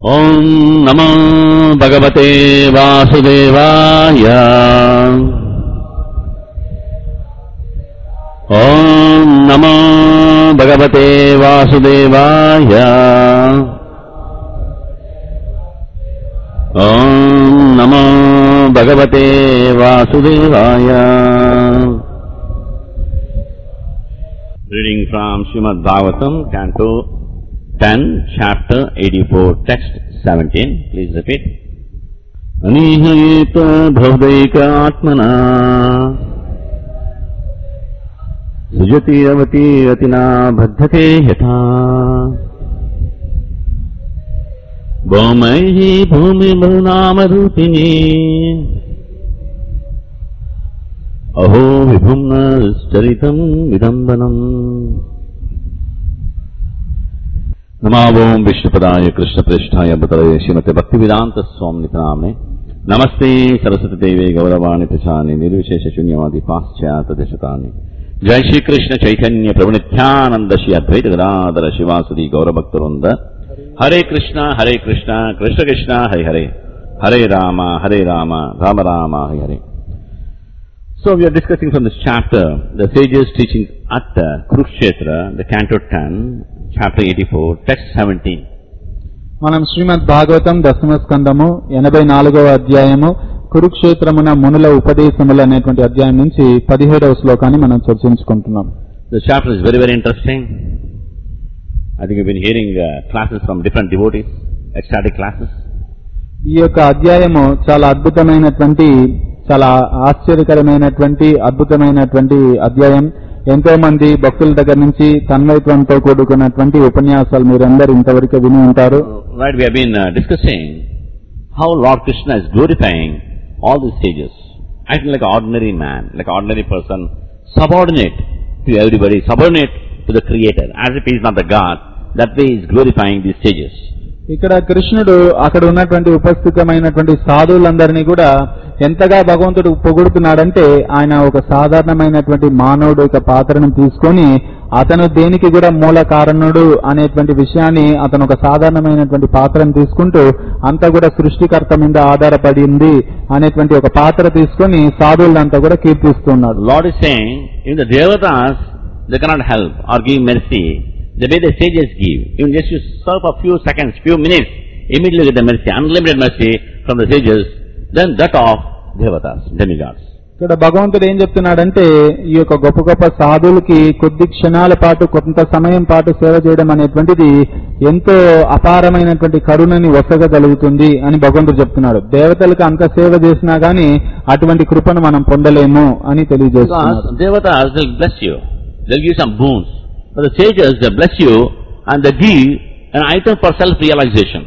ॐ नमो भगवते वासुदेवाय ॐ नमो भगवते वासुदेवाय ॐ नमो भगवते वासुदेवाय Reading from Srimad Bhagavatam, Canto 10, Chapter 84, Text 17. Please repeat. अनीहयेत भवदैक आत्मना सृजति अवति अतिना बद्धते यथा भौमैः भूमिर्बहुनामरूपिणी अहो विभुम्नश्चरितम् विडम्बनम् नमावोम् विष्णुपदाय कृष्णप्रेष्ठाय बतलये श्रीमते भक्तिवेदान्त स्वामी नाम्ने नमस्ते सरस्वती देवे गौरवाणि प्रचानि निर्विशेष शून्यवादि पाश्चात दशतानि जय श्री कृष्ण चैतन्य प्रभु नित्यानंद श्री अद्वैत गदाधर शिवासुदी गौरभक्तवृंद हरे कृष्ण हरे कृष्ण कृष्ण कृष्ण हरे हरे हरे राम हरे राम राम राम हरे हरे So we are discussing from this chapter the sages teaching at uh, Kurukshetra, the canto 10, chapter 84, text 17. మనం శ్రీమద్ భాగవతం దశమ స్కందము ఎనభై నాలుగవ అధ్యాయము కురుక్షేత్రమున మునుల ఉపదేశములు అనేటువంటి అధ్యాయం నుంచి పదిహేడవ శ్లోకాన్ని మనం చర్చించుకుంటున్నాం The chapter is very, very interesting. I think you've been hearing uh, classes from different devotees, ecstatic classes. ఈ యొక్క అధ్యాయము చాలా అద్భుతమైనటువంటి చాలా ఆశ్చర్యకరమైనటువంటి అద్భుతమైనటువంటి అధ్యాయం ఎంతో మంది భక్తుల దగ్గర నుంచి తన్మయత్వంతో కూడుకున్నటువంటి ఉపన్యాసాలు మీరందరూ ఇంతవరకు విని ఉంటారు Right, we have been uh, discussing how Lord Krishna is glorifying all these sages, acting like an ordinary man, like an ordinary person, subordinate to everybody, subordinate to the Creator, as if he is not the God. That way he is glorifying these sages. ఇక్కడ కృష్ణుడు అక్కడ ఉన్నటువంటి ఉపస్థితమైనటువంటి సాధువులందరినీ కూడా ఎంతగా భగవంతుడు పొగుడుతున్నాడంటే ఆయన ఒక సాధారణమైనటువంటి మానవుడు యొక్క పాత్రను తీసుకొని అతను దేనికి కూడా మూల కారణుడు అనేటువంటి విషయాన్ని అతను ఒక సాధారణమైనటువంటి పాత్రను తీసుకుంటూ అంతా కూడా సృష్టికర్త మీద ఆధారపడింది అనేటువంటి ఒక పాత్ర తీసుకొని సాధువులంతా కూడా కీర్తిస్తున్నాడు Lord is saying, even the devatas, they cannot help or give mercy the way the sages give. Even just you serve for few seconds, few minutes, immediately get the mercy, unlimited mercy from the sages, then that of devatas, demigods. ఇక్కడ భగవంతుడు ఏం చెప్తున్నాడంటే ఈ యొక్క గొప్ప గొప్ప సాధువులకి కొద్ది క్షణాల పాటు కొంత సమయం పాటు సేవ చేయడం అనేటువంటిది ఎంతో అపారమైనటువంటి కరుణని వసగగలుగుతుంది అని భగవంతుడు చెప్తున్నాడు దేవతలకు అంత సేవ చేసినా గాని అటువంటి కృపను మనం పొందలేము అని తెలియజేస్తున్నాడు Because devatas, they'll bless you. They'll give some boons. But the sages, they bless you and they give an item for self-realization.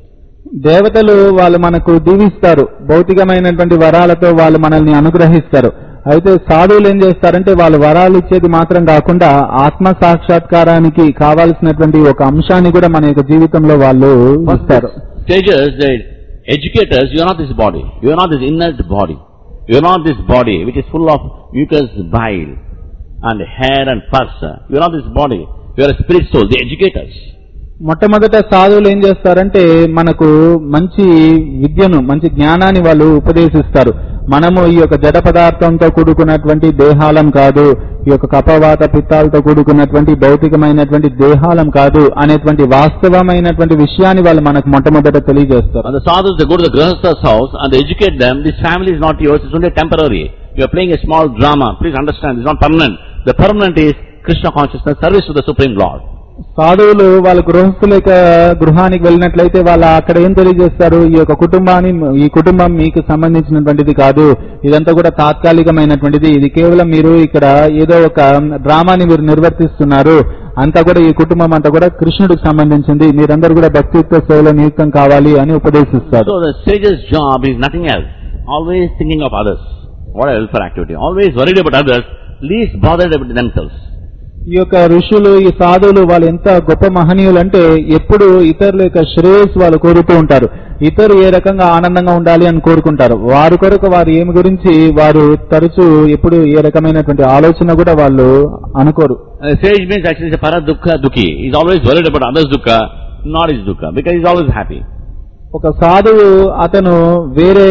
దేవతలు వాళ్ళు మనకు దీవిస్తారు భౌతికమైనటువంటి వరాలతో వాళ్ళు మనల్ని అనుగ్రహిస్తారు అయితే సాధువులు ఏం చేస్తారంటే వాళ్ళు వరాలు ఇచ్చేది మాత్రం కాకుండా ఆత్మ సాక్షాత్కారానికి కావాల్సినటువంటి ఒక అంశాన్ని కూడా మన యొక్క జీవితంలో వాళ్ళు ఇస్తారు Sages, the educators, you are not this body. You are not this inert body. You are not this body which is full of mucus, bile and hair and pus. You are not this body. You are a spirit soul, the educators. మొట్టమొదట సాధువులు ఏం చేస్తారంటే మనకు మంచి విద్యను మంచి జ్ఞానాన్ని వాళ్ళు ఉపదేశిస్తారు మనము ఈ యొక్క జడ పదార్థంతో కూడుకున్నటువంటి దేహాలం కాదు ఈ యొక్క కపవాత పిత్తాలతో కూడుకున్నటువంటి భౌతికమైనటువంటి దేహాలం కాదు అనేటువంటి వాస్తవమైనటువంటి విషయాన్ని వాళ్ళు మనకు మొట్టమొదట తెలియజేస్తారు And the sadhus, they go to the grahastha's house and they educate them, this family is not yours, it's only temporary. You are playing a small drama. Please understand, it's not permanent. The permanent is Krishna consciousness, service to the Supreme Lord. సాధువులు వాళ్ళ గృహస్థుల యొక్క గృహానికి వెళ్ళినట్లయితే వాళ్ళు అక్కడ ఏం తెలియజేస్తారు ఈ యొక్క కుటుంబాన్ని ఈ కుటుంబం మీకు సంబంధించినటువంటిది కాదు ఇదంతా కూడా తాత్కాలికమైనటువంటిది ఇది కేవలం మీరు ఇక్కడ ఏదో ఒక డ్రామాని మీరు నిర్వర్తిస్తున్నారు అంతా కూడా ఈ కుటుంబం అంతా కూడా కృష్ణుడికి సంబంధించింది మీరందరూ కూడా భక్తియుక్త సేవలో నియుక్తం కావాలి అని ఉపదేశిస్తారు So the sage's job is nothing else. Always thinking of others. What a welfare activity. Always worried about others, least bothered about themselves. ఈ యొక్క ఋషులు ఈ సాధువులు వాళ్ళు ఎంత గొప్ప మహనీయులు అంటే ఎప్పుడు ఇతరుల యొక్క శ్రేయస్సు వాళ్ళు కోరుతూ ఉంటారు ఇతరు ఏ రకంగా ఆనందంగా ఉండాలి అని కోరుకుంటారు వారి కొరకు వారు ఏమి గురించి వారు తరచూ ఎప్పుడు ఏ రకమైనటువంటి ఆలోచన కూడా వాళ్ళు అనుకోరు And the sage means actually is a para dukkha dukhi. He's always worried about others' dukkha, not his dukkha, because he's always happy. ఒక సాధువు అతను వేరే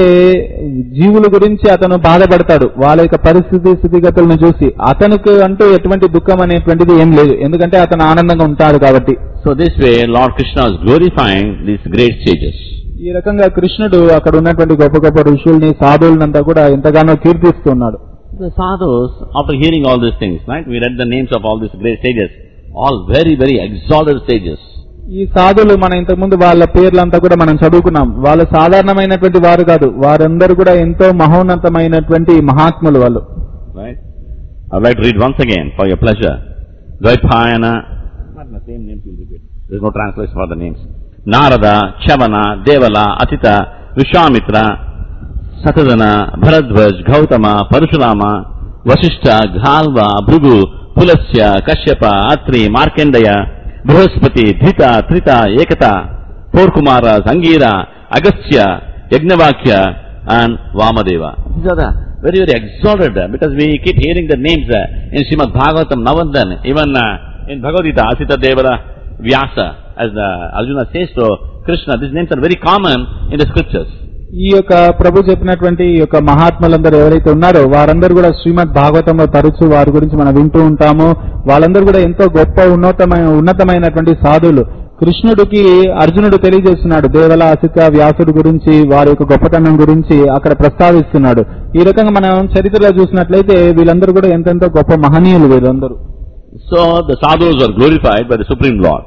జీవుల గురించి అతను బాధపడతాడు వాళ్ళ యొక్క పరిస్థితి స్థితిగతులను చూసి అతనికి అంటూ ఎటువంటి దుఃఖం అనేటువంటిది ఏం లేదు ఎందుకంటే అతను ఆనందంగా ఉంటాడు కాబట్టి So this way, Lord Krishna is glorifying these great sages. ఈ రకంగా కృష్ణుడు అక్కడ ఉన్నటువంటి గొప్ప గొప్ప ఋషుల్ని సాధువులనంతా కూడా ఎంతగానో కీర్తిస్తున్నాడు The sadhus, after hearing all these things, right, we read the names of all these great sages, all very, very exalted sages. ఈ సాధులు మన ఇంతకుముందు వాళ్ళ పేర్లంతా కూడా మనం చదువుకున్నాం వాళ్ళు సాధారణమైనటువంటి వారు కాదు వారందరూ కూడా ఎంతో మహోన్నతమైనటువంటి మహాత్ములు వాళ్ళు Right? I would like to read once again for your pleasure. Dvaipayana, not the same names you'll repeat. There's no translation for the names. Narada, Chavana, Devala, Atita, Vishwamitra, Satadana, Bharadwaj, Gautama, Parashurama, Vasishta, Ghalva, Bhrugu, Pulasya, Kashyapa, Atri, Markandeya, Brihaspati, Dhita, Trita, Ekata, Porkumara, Sangira, Agastya, Yagnavakya, and Vamadeva. These are the very, very exalted uh, because we keep hearing the names uh, in Srimad Bhagavatam, Navandan, even uh, in Bhagavad Gita, Asita Devara, Vyasa, as uh, Arjuna says to Krishna, these names are very common in the scriptures. ఈ యొక్క ప్రభు చెప్పినటువంటి ఈ యొక్క మహాత్ములందరూ ఎవరైతే ఉన్నారో వారందరూ కూడా శ్రీమద్ భాగవతంలో తరచు వారి గురించి మనం వింటూ ఉంటాము వాళ్ళందరూ కూడా ఎంతో గొప్ప ఉన్నతమైన ఉన్నతమైనటువంటి సాధువులు కృష్ణుడికి అర్జునుడు తెలియజేస్తున్నాడు దేవల అసిత వ్యాసుడు గురించి వారి యొక్క గొప్పతనం గురించి అక్కడ ప్రస్తావిస్తున్నాడు ఈ రకంగా మనం చరిత్రలో చూసినట్లయితే వీళ్ళందరూ కూడా ఎంతెంతో గొప్ప మహనీయులు వీళ్ళందరూ So the sadhus are glorified by the Supreme Lord.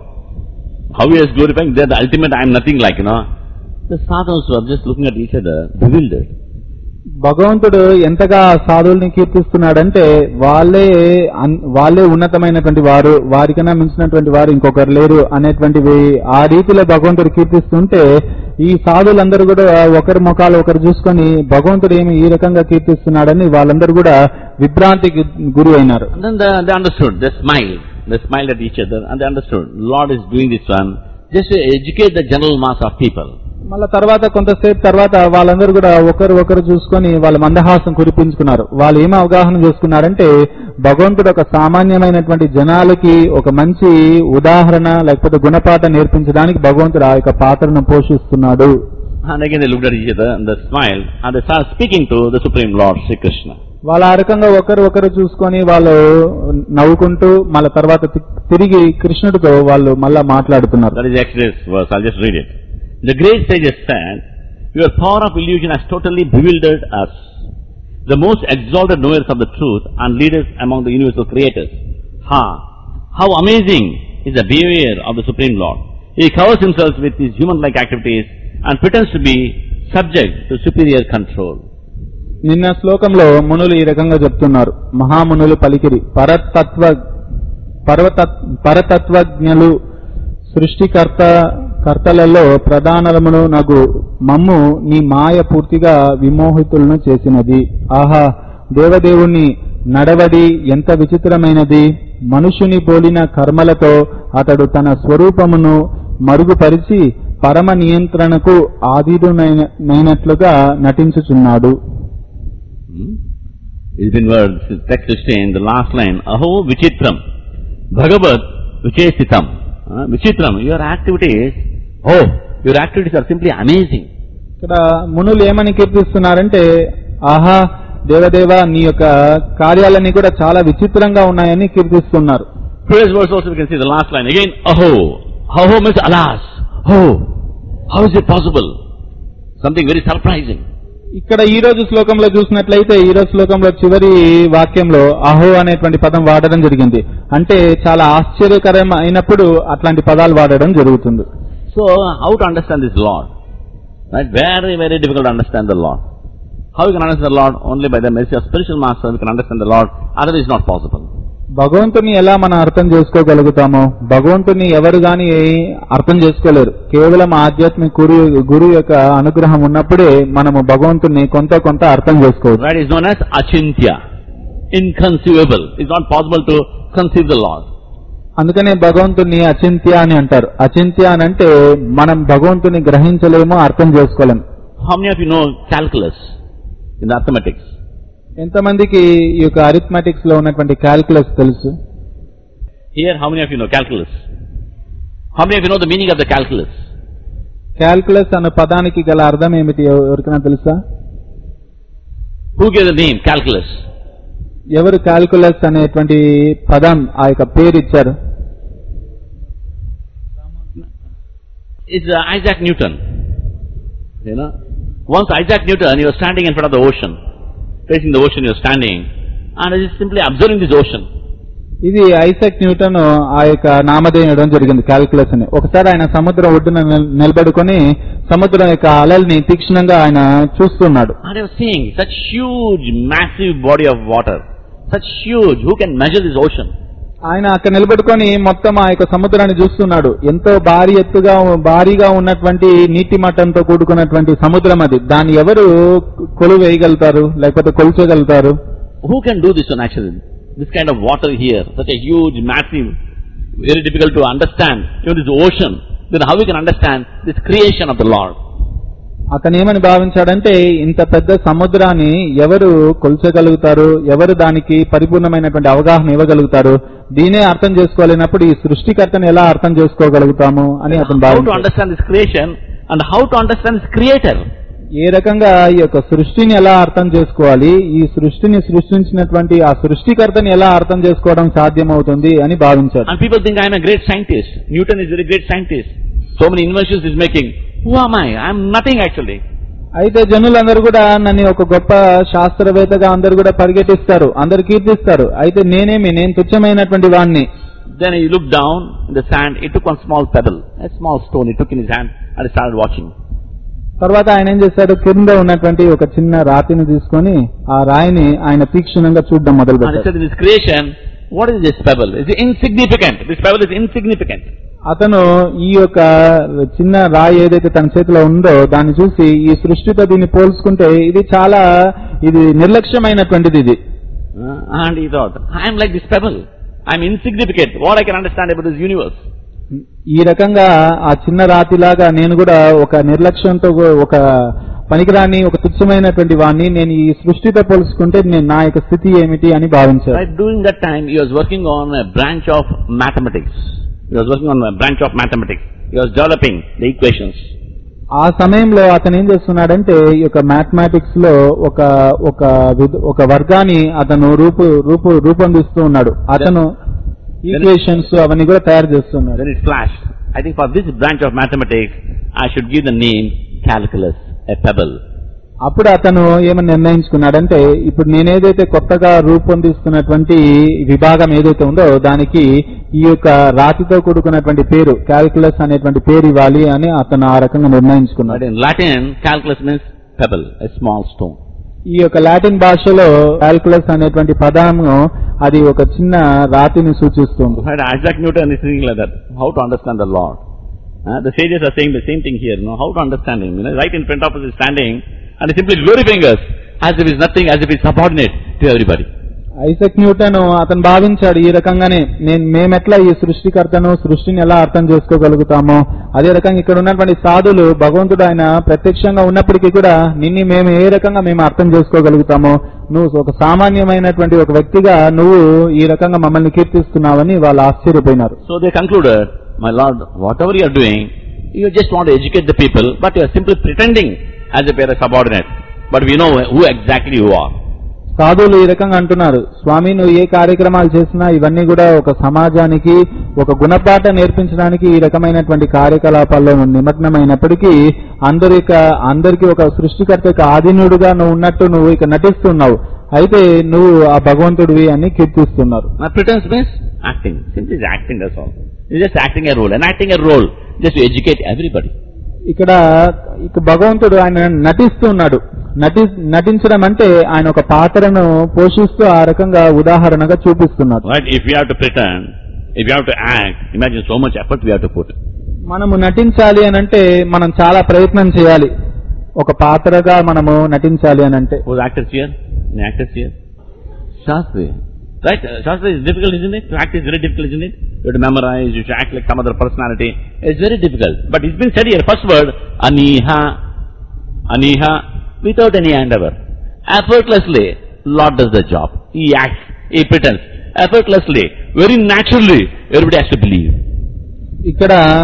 How he is glorifying? They're the ultimate I am nothing like, you know. The sadhus were just looking at each other, bewildered. భగవంతుడు ఎంతగా సాధువుల్ని కీర్తిస్తున్నాడంటే వాళ్ళే అన్- వాళ్ళే ఉన్నతమైనటువంటి వారు వారికన్నా మించినటువంటి వారు ఇంకొకరు లేరు అనేటువంటివి ఆ రీతిలో భగవంతుడు కీర్తిస్తుంటే ఈ సాధువులందరూ కూడా ఒకరి ముఖాలు ఒకరు చూసుకొని భగవంతుడు ఏమి ఈ రకంగా కీర్తిస్తున్నాడని వాళ్ళందరూ కూడా విభ్రాంతికి గురి అయినారు And then they, they understood, they smiled. They smiled at each other and they understood. Lord is doing this one just to educate the general mass of people. మళ్ళా తర్వాత కొంతసేపు తర్వాత వాళ్ళందరూ కూడా ఒకరు ఒకరు చూసుకొని వాళ్ళ మందహాసం కురిపించుకున్నారు వాళ్ళు ఏం అవగాహన చేసుకున్నారంటే భగవంతుడు ఒక సామాన్యమైనటువంటి జనాలకి ఒక మంచి ఉదాహరణ లేకపోతే గుణపాఠం నేర్పించడానికి భగవంతుడు ఆ యొక్క పాత్రను పోషిస్తున్నాడు And again they looked at each other and they smiled and they started speaking to the Supreme Lord, Sri Krishna. వాళ్ళ ఆ రకంగా ఒకరు ఒకరు చూసుకొని వాళ్ళు నవ్వుకుంటూ మళ్ళా తర్వాత తి- తిరిగి కృష్ణుడితో వాళ్ళు మళ్ళా మాట్లాడుతున్నారు That is Exodus verse, I'll just read it. The great sages said, Your power of illusion has totally bewildered us, the most exalted knowers of the truth and leaders among the universal creators. Ha! How amazing is the behavior of the Supreme Lord. He covers himself with his human-like activities and pretends to be subject to superior control. నిన్న శ్లోకంలో మునులు ఈ రకంగా చెప్తున్నారు మహామునులు పలికిరి పరతత్వ పర్వతత్- పరతత్వజ్ఞులు సృష్టికర్త కర్తలలో ప్రధానమును నగు మమ్ము నీ మాయ పూర్తిగా విమోహితులను చేసినది ఆహా దేవదేవుని నడవడి ఎంత విచిత్రమైనది మనుషుని పోలిన కర్మలతో అతడు తన స్వరూపమును మరుగుపరిచి పరమ నియంత్రణకు ఆధీనునైనట్లుగా నటించుచున్నాడు Hmm? It's been words, text 16, the last line, Aho Vichitram, Bhagavat Vichesitam. Uh, Vichitram, your activities, oh, your activities are simply amazing. ఇక్కడ మునులు ఏమని కీర్తిస్తున్నారంటే ఆహా దేవదేవ నీ యొక్క కార్యాలన్నీ కూడా చాలా విచిత్రంగా ఉన్నాయని కీర్తిస్తున్నారు Previous verse also we can see the last line, again, Aho. Aho means alas. Oh, how is it possible? Something very surprising. ఇక్కడ ఈ రోజు శ్లోకంలో చూసినట్లయితే ఈ రోజు శ్లోకంలో చివరి వాక్యంలో అహో అనేటువంటి పదం వాడడం జరిగింది అంటే చాలా ఆశ్చర్యకరం అయినప్పుడు అట్లాంటి పదాలు వాడడం జరుగుతుంది So, how to understand this Lord? Right? Very, very difficult to understand the Lord. How you can understand the Lord? Only by the mercy of spiritual master we can understand the Lord. Otherwise it's not possible. భగవంతుని ఎలా మనం అర్థం చేసుకోగలుగుతామో భగవంతుని ఎవరు గాని అర్థం చేసుకోలేరు కేవలం ఆధ్యాత్మిక గురు గురువు యొక్క అనుగ్రహం ఉన్నప్పుడే మనము భగవంతుని కొంత కొంత అర్థం చేసుకోవచ్చు Right? It's known as achintya. Inconceivable. It's not possible to conceive the Lord. అందుకనే భగవంతుని అచింత్య అని అంటారు అచింత్య అని అంటే మనం భగవంతుని గ్రహించలేము అర్థం చేసుకోలేము How many of you know calculus in the mathematics? ఎంతమందికి ఈ యొక్క అరిథమెటిక్స్ లో ఉన్నటువంటి క్యాల్కులస్ తెలుసు Here, how many of you know calculus? How many of you know the meaning of the calculus? Calculus అనే పదానికి గల అర్థం ఏమిటి ఎవ- ఎవరికైనా తెలుసా Who gave the name? Calculus. ఎవరు క్యాల్కులస్ అనేటువంటి పదం ఆ యొక్క పేరు ఇచ్చారు It's uh, Isaac Newton. You know, once Isaac Newton, he was standing in front of the ocean, facing the ocean, he was standing, and he was simply observing this ocean. ఇది Isaac Newton ఆ యొక్క నామధేయం ఇవ్వడం జరిగింది calculus అని ఒకసారి ఆయన సముద్రం ఒడ్డున నిల్- నిలబడుకొని సముద్రం యొక్క అలల్ని తీక్షణంగా ఆయన చూస్తున్నాడు And he was seeing such huge, massive body of water, such huge. Who can measure this ocean? ఆయన అక్కడ నిలబడుకొని మొత్తం ఆ యొక్క సముద్రాన్ని చూస్తున్నాడు ఎంతో భారీ ఎత్తుగా భారీగా ఉన్నటువంటి నీటి మట్టంతో కూడుకున్నటువంటి సముద్రం అది దాన్ని ఎవరు కొలువు వేయగలుగుతారు లేకపోతే కొలుచగలుగుతారు Who can do this one actually? This kind of water here, such a huge, massive, very difficult to understand. Even this ocean, then how we can understand this creation of the Lord? అతను ఏమని భావించాడంటే ఇంత పెద్ద సముద్రాన్ని ఎవరు కొల్చగలుగుతారు ఎవరు దానికి పరిపూర్ణమైనటువంటి అవగాహన ఇవ్వగలుగుతారు దీనే అర్థం చేసుకోలేనప్పుడు ఈ సృష్టికర్తను ఎలా అర్థం చేసుకోగలుగుతాము అని అతను How to భావించాడు understand this creation and how to understand this creator? ఏ రకంగా ఈ యొక్క సృష్టిని ఎలా అర్థం చేసుకోవాలి ఈ సృష్టిని సృష్టించినటువంటి ఆ సృష్టికర్తని ఎలా అర్థం చేసుకోవడం సాధ్యమవుతుంది అని భావించాడు And people think I am a great scientist. Newton is a very great scientist. So many inventions he's making. Who am I? I am nothing actually. అయితే జనులందరూ కూడా నన్ను ఒక గొప్ప శాస్త్రవేత్తగా అందరూ కూడా పరిగెట్టిస్తారు అందరు కీర్తిస్తారు అయితే నేనేమి నేను తుచ్చమైనటువంటి వాణ్ణి Then he looked down in the sand. He took one small pebble, a small stone. He took in his hand and he started watching. తర్వాత ఆయన ఏం చేశాడు కింద ఉన్నటువంటి ఒక చిన్న రాతిని తీసుకొని ఆ రాయిని ఆయన తీక్షణంగా చూడడం మొదలు And he పెట్టాడు said, in this creation, what is this pebble? It's insignificant. This pebble is insignificant. అతను ఈ యొక్క చిన్న రాయి ఏదైతే తన చేతిలో ఉందో దాన్ని చూసి ఈ సృష్టితో దీన్ని పోల్చుకుంటే ఇది చాలా ఇది నిర్లక్ష్యమైనటువంటిది ఇది Uh, and he thought, I am like this pebble. I am insignificant. What I can understand about this universe. ఈ రకంగా ఆ చిన్న రాతిలాగా నేను కూడా ఒక నిర్లక్ష్యంతో ఒక పనికిరాని ఒక తుచ్చమైనటువంటి వాడిని నేను ఈ సృష్టితో పోల్చుకుంటే నేను నా యొక్క స్థితి ఏమిటి అని భావించాను Right, during that time, he was working on a branch of mathematics. He was working on a branch of mathematics. He was developing the equations. ఆ సమయంలో అతను ఏం చేస్తున్నాడంటే ఈ యొక్క మ్యాథమెటిక్స్ లో ఒక ఒక విధ- ఒక వర్గాన్ని అతను రూపు రూపు రూపొందిస్తూ ఉన్నాడు అతను ఈక్వేషన్స్ అవన్నీ కూడా తయారు చేస్తున్నాడు Then it flashed. I think for this branch of mathematics, I should give the name calculus, a pebble. అప్పుడు అతను ఏమని నిర్ణయించుకున్నాడంటే ఇప్పుడు నేనేదైతే కొత్తగా రూపొందిస్తున్నటువంటి విభాగం ఏదైతే ఉందో దానికి ఈ యొక్క రాతితో కూడుకున్నటువంటి పేరు క్యాల్కులస్ అనేటువంటి పేరు ఇవ్వాలి అని అతను ఆ రకంగా But నిర్ణయించుకున్నాడు in Latin, calculus means pebble, a small stone. ఈ యొక్క లాటిన్ భాషలో క్యాల్కులస్ అనేటువంటి పదము అది ఒక చిన్న రాతిని సూచిస్తుంది Right, Isaac Newton is thinking like that. How to understand the Lord? Uh, the sages are saying the same thing here. No, how to understand Him? You know, right in front of us is standing and is simply glorifying us as if He's nothing, as if He's subordinate to everybody. Isaac Newton అతను భావించాడు ఈ రకంగానే నేను మేమెట్లా ఈ సృష్టికర్తను సృష్టిని ఎలా అర్థం చేసుకోగలుగుతామో అదే రకంగా ఇక్కడ ఉన్నటువంటి సాధులు భగవంతుడు ఆయన ప్రత్యక్షంగా ఉన్నప్పటికీ కూడా నిన్ను మేము ఏ రకంగా మేము అర్థం చేసుకోగలుగుతామో నువ్వు ఒక సామాన్యమైనటువంటి ఒక వ్యక్తిగా నువ్వు ఈ రకంగా మమ్మల్ని కీర్తిస్తున్నావని వాళ్ళు ఆశ్చర్యపోయినారు So they concluded, My Lord, whatever you are doing, you just want to educate the people, but you are simply pretending as if you are a subordinate. But we know who exactly you are. సాధువులు ఈ రకంగా అంటున్నారు స్వామి నువ్వు ఏ కార్యక్రమాలు చేసినా ఇవన్నీ కూడా ఒక సమాజానికి ఒక గుణపాఠ నేర్పించడానికి ఈ రకమైనటువంటి కార్యకలాపాల్లో నువ్వు నిమగ్నమైనప్పటికీ అందరి యొక్క అందరికీ ఒక సృష్టికర్త యొక్క ఆధీనుడుగా నువ్వు ఉన్నట్టు నువ్వు ఇక నటిస్తున్నావు అయితే నువ్వు ఆ భగవంతుడివి అని కీర్తిస్తున్నారు Now pretense means acting. Simply is acting, that's all. It's just acting a role. And acting a role just to educate everybody. ఇక్కడ ఇక భగవంతుడు ఆయన నటిస్తున్నాడు నటి నటించడం అంటే ఆయన ఒక పాత్రను పోషిస్తూ ఆ రకంగా ఉదాహరణగా చూపిస్తున్నాడు Right? If we have to pretend, if we have to act, imagine so much effort we have to put. మనము నటించాలి అని అంటే మనం చాలా ప్రయత్నం చేయాలి ఒక పాత్రగా మనము నటించాలి అని అంటే Who's actors here? Any actors here? Shastri. Right? Uh, Shastri is difficult, isn't it? To act is very difficult, isn't it? You have to memorize, you should act like some other personality. It's very difficult. But it's been said here, first word, aniha, aniha, without any endeavor. Effortlessly, Lord does the job. He acts, he pretends. Effortlessly, very naturally, everybody has to believe. ఇక్కడ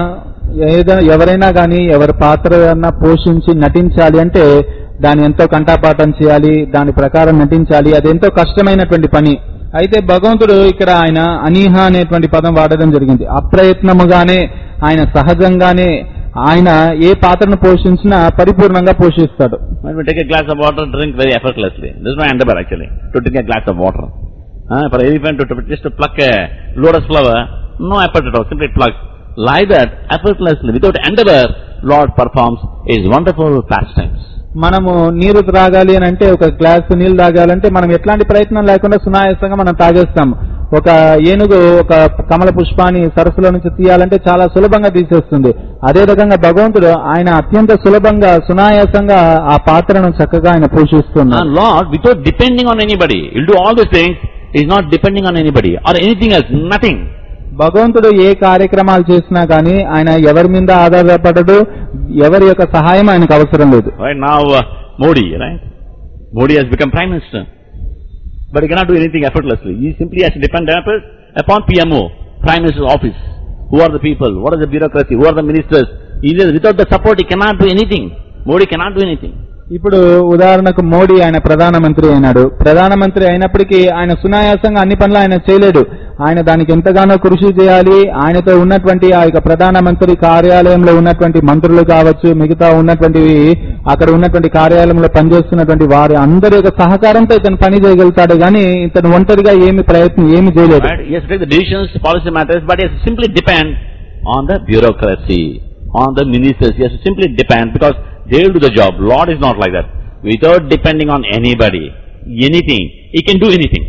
ఏదైనా ఎవరైనా కానీ ఎవరి పాత్ర అన్నా పోషించి నటించాలి అంటే దాని ఎంతో కంఠాపాఠం చేయాలి దాని ప్రకారం నటించాలి అది ఎంతో కష్టమైనటువంటి పని అయితే భగవంతుడు ఇక్కడ ఆయన అనీహ అనేటువంటి పదం వాడడం జరిగింది అప్రయత్నముగానే ఆయన సహజంగానే ఆయన ఏ పాత్రను పోషించినా పరిపూర్ణంగా పోషిస్తాడు When we take a glass of water, drink very effortlessly. There's no endeavor actually to drink a glass of water. Uh, for elephant to, to just to pluck a lotus flower, no effort at all, simply pluck. Like that, effortlessly, without endeavor, Lord performs His wonderful pastimes. మనము నీరు త్రాగాలి అని అంటే ఒక glass నీళ్లు తాగాలంటే మనం ఎట్లాంటి ప్రయత్నం లేకుండా సునాయాసంగా మనం తాగేస్తాం ఒక ఏనుగు ఒక కమల పుష్పాన్ని సరస్సులో నుంచి తీయాలంటే చాలా సులభంగా తీసేస్తుంది అదే రకంగా భగవంతుడు ఆయన అత్యంత సులభంగా సునాయాసంగా ఆ పాత్రను చక్కగా ఆయన పోషిస్తున్నాడు And Lord, without depending on anybody, He'll do all these things, He's not depending on anybody or anything else, nothing. భగవంతుడు ఏ కార్యక్రమాలు చేసినా కానీ ఆయన ఎవరి మీద ఆధారపడడు ఎవరి యొక్క సహాయం ఆయనకు అవసరం లేదు Right now, uh, Modi, right? Modi has become Prime Minister. But he cannot do anything effortlessly. He simply has to depend effort upon PMO, Prime Minister's office. Who are the people? What is the bureaucracy? Who are the ministers? He says without the support he cannot do anything. Modi cannot do anything. ఇప్పుడు ఉదాహరణకు మోడీ ఆయన ప్రధానమంత్రి అయినాడు ప్రధానమంత్రి అయినప్పటికీ ఆయన సునాయాసంగా అన్ని పనులు ఆయన చేయలేడు ఆయన దానికి ఎంతగానో కృషి చేయాలి ఆయనతో ఉన్నటువంటి ఆ యొక్క ప్రధానమంత్రి కార్యాలయంలో ఉన్నటువంటి మంత్రులు కావచ్చు మిగతా ఉన్నటువంటి అక్కడ ఉన్నటువంటి కార్యాలయంలో పనిచేస్తున్నటువంటి వారి అందరి యొక్క సహకారంతో ఇతను పని చేయగలుగుతాడు కానీ ఇతను ఒంటరిగా ఏమి ప్రయత్నం ఏమి చేయలేదు Right? He has to take the decisions, policy matters, but he has to simply depend on the bureaucracy, on the ministers. He has to simply depend because they will do the job. Lord is not like that. Without depending on anybody, anything, he can do anything.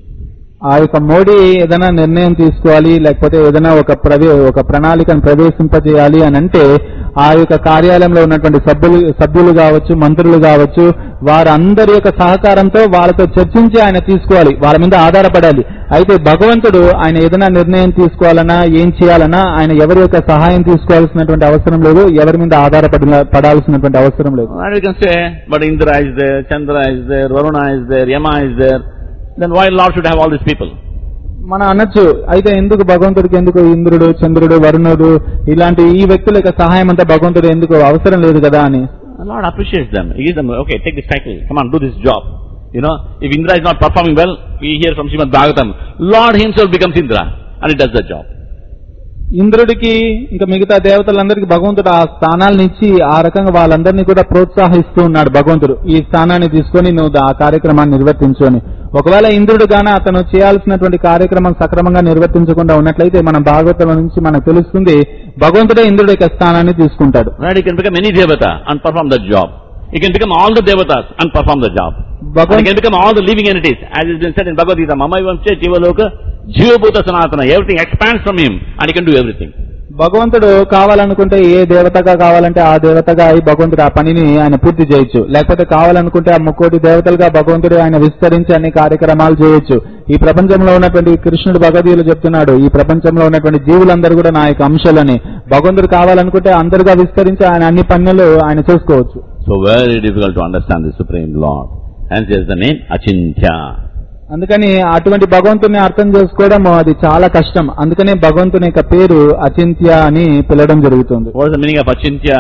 ఆ యొక్క మోడీ ఏదైనా నిర్ణయం తీసుకోవాలి లేకపోతే ఏదైనా ఒక ప్రవే ఒక ప్రణాళికను ప్రవేశింపజేయాలి అని అంటే ఆ యొక్క కార్యాలయంలో ఉన్నటువంటి సభ్యులు సభ్యులు కావచ్చు మంత్రులు కావచ్చు వారందరి యొక్క సహకారంతో వాళ్ళతో చర్చించి ఆయన తీసుకోవాలి వాళ్ళ మీద ఆధారపడాలి అయితే భగవంతుడు ఆయన ఏదైనా నిర్ణయం తీసుకోవాలన్నా ఏం చేయాలన్నా ఆయన ఎవరి యొక్క సహాయం తీసుకోవాల్సినటువంటి అవసరం లేదు ఎవరి మీద ఆధారపడ పడాల్సినటువంటి అవసరం లేదు And we can say, but Indra is there, Chandra is there, Varuna is there, Yama is there. Then why Lord should have all these people? మనం అనొచ్చు అయితే ఎందుకు భగవంతుడికి ఎందుకు ఇంద్రుడు చంద్రుడు వరుణుడు ఇలాంటి ఈ వ్యక్తుల యొక్క సహాయం అంతా భగవంతుడు ఎందుకు అవసరం లేదు కదా అని And Lord appreciates them. He gives them, okay, take this title. Come on, do this job. You know, if Indra is not performing well, we hear from Srimad Bhagavatam, Lord himself becomes Indra and he does the job. ఇంద్రుడికి ఇంకా మిగతా దేవతలందరికీ భగవంతుడు ఆ స్థానాలను ఇచ్చి ఆ రకంగా వాళ్ళందరినీ కూడా ప్రోత్సహిస్తూ ఉన్నాడు భగవంతుడు ఈ స్థానాన్ని తీసుకొని నువ్వు ఆ కార్యక్రమాన్ని నిర్వర్తించు అని ఒకవేళ ఇంద్రుడు గాన అతను చేయాల్సినటువంటి కార్యక్రమం సక్రమంగా నిర్వర్తించకుండా ఉన్నట్లయితే మన భాగవతం నుంచి మనకు తెలుస్తుంది భగవంతుడే ఇంద్రుడి యొక్క స్థానాన్ని తీసుకుంటాడు Right? He can become any devata and perform that job. He can become all the devatas and perform the job. And he భగవంతుడు can become all the living entities. As has been said in Bhagavad Gita, Mama Vamsha Jiva Loka Jiva Bhuta Sanatana. Everything expands from him and he can do everything. భగవంతుడు కావాలనుకుంటే ఏ దేవతగా కావాలంటే ఆ దేవతగా అయి భగవంతుడు ఆ పనిని ఆయన పూర్తి చేయొచ్చు లేకపోతే కావాలనుకుంటే ఆ ముక్కోటి దేవతలుగా భగవంతుడు ఆయన విస్తరించి అన్ని కార్యక్రమాలు చేయొచ్చు ఈ ప్రపంచంలో ఉన్నటువంటి కృష్ణుడు భగవద్గీతలో చెప్తున్నాడు ఈ ప్రపంచంలో ఉన్నటువంటి జీవులందరూ కూడా నా యొక్క అంశాలని భగవంతుడు కావాలనుకుంటే అందరుగా విస్తరించి ఆయన అన్ని పనులు ఆయన చేసుకోవచ్చు So very difficult to understand the Supreme Lord. Hence there's the name Achintya. అందుకని అటువంటి భగవంతుని అర్థం చేసుకోవడం అది చాలా కష్టం అందుకనే భగవంతుని యొక్క పేరు అచింత్య అని పిలవడం జరుగుతుంది What is the meaning of Achintya?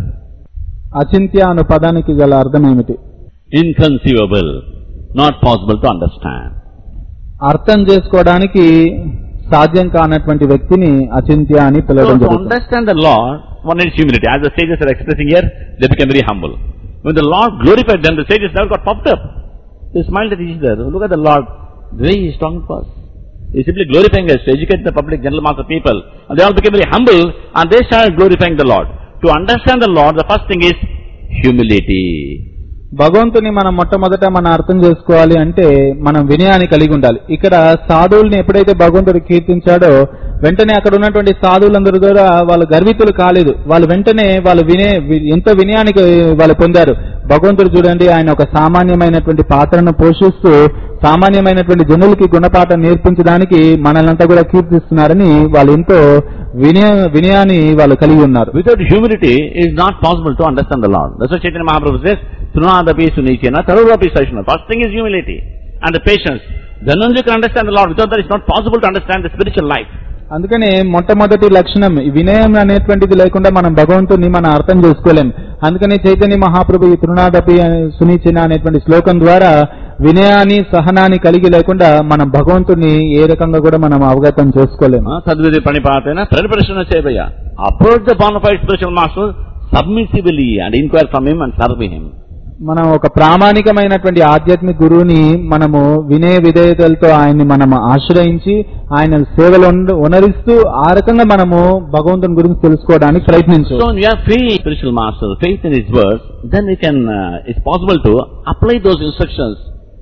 అచింత్య అను పదానికి గల అర్థం ఏమిటి Inconceivable. Not possible to understand. అర్థం చేసుకోవడానికి సాధ్యం కానటువంటి వ్యక్తిని అచింత్య అని So పిలవడం to జరుగుతుంది understand the Lord, one needs humility. As the sages are expressing here, they become very humble. When the Lord glorified them, the sages never got puffed up. They smiled at each other. Look at the Lord. The way he is talking to us. He is simply glorifying us to educate the public, general mass of people. And they all became very humble and they started glorifying the Lord. To understand the Lord, the first thing is humility. భగవంతుని మనం మొట్టమొదట మనం అర్థం చేసుకోవాలి అంటే మనం వినయాన్ని కలిగి ఉండాలి ఇక్కడ సాధువుల్ని ఎప్పుడైతే భగవంతుడు కీర్తించాడో వెంటనే అక్కడ ఉన్నటువంటి సాధువులందరూ కూడా వాళ్ళు గర్వితులు కాలేదు వాళ్ళు వెంటనే వాళ్ళు వినే వి- ఎంతో వినయానికి వాళ్ళు పొందారు భగవంతుడు చూడండి ఆయన ఒక సామాన్యమైనటువంటి పాత్రను పోషిస్తూ సామాన్యమైనటువంటి జనులకి గుణపాఠం నేర్పించడానికి మనల్నంతా కూడా కీర్తిస్తున్నారని వాళ్ళు ఎంతో వినయ వినయాన్ని వాళ్ళు కలిగి ఉన్నారు Without humility, it is not possible to understand the Lord. That's what Chaitanya Mahaprabhu says, Trunadapi Sunichena, Taruvapi Sashana. First thing is humility and the patience. Then only you can understand the Lord. Without that, it's not possible to understand the spiritual life. అందుకని మొట్టమొదటి లక్షణం ఈ వినయం అనేటువంటిది లేకుండా మనం భగవంతుని మనం అర్థం చేసుకోలేం అందుకని చైతన్య మహాప్రభు ఈ తృణాదపి సునీచిన అనేటువంటి శ్లోకం ద్వారా వినయాన్ని సహనాన్ని కలిగి లేకుండా మనం భగవంతుని ఏ రకంగా కూడా మనం అవగతం చేసుకోలేము Uh, Sadhvidi Pranipatena, Pranipatena Sevaya. Approach the bona fide spiritual master submissively and inquire from him and serve him. మనం ఒక ప్రామాణికమైనటువంటి ఆధ్యాత్మిక గురువుని మనము వినయ విధేయతలతో ఆయన్ని మనం ఆశ్రయించి ఆయన సేవలు ఉండ- ఉనరిస్తూ ఆ రకంగా మనము భగవంతుని గురించి తెలుసుకోవడానికి ప్రయత్నించు So when we have faith in spiritual master, faith in his words, then we can, uh, it's possible to apply those instructions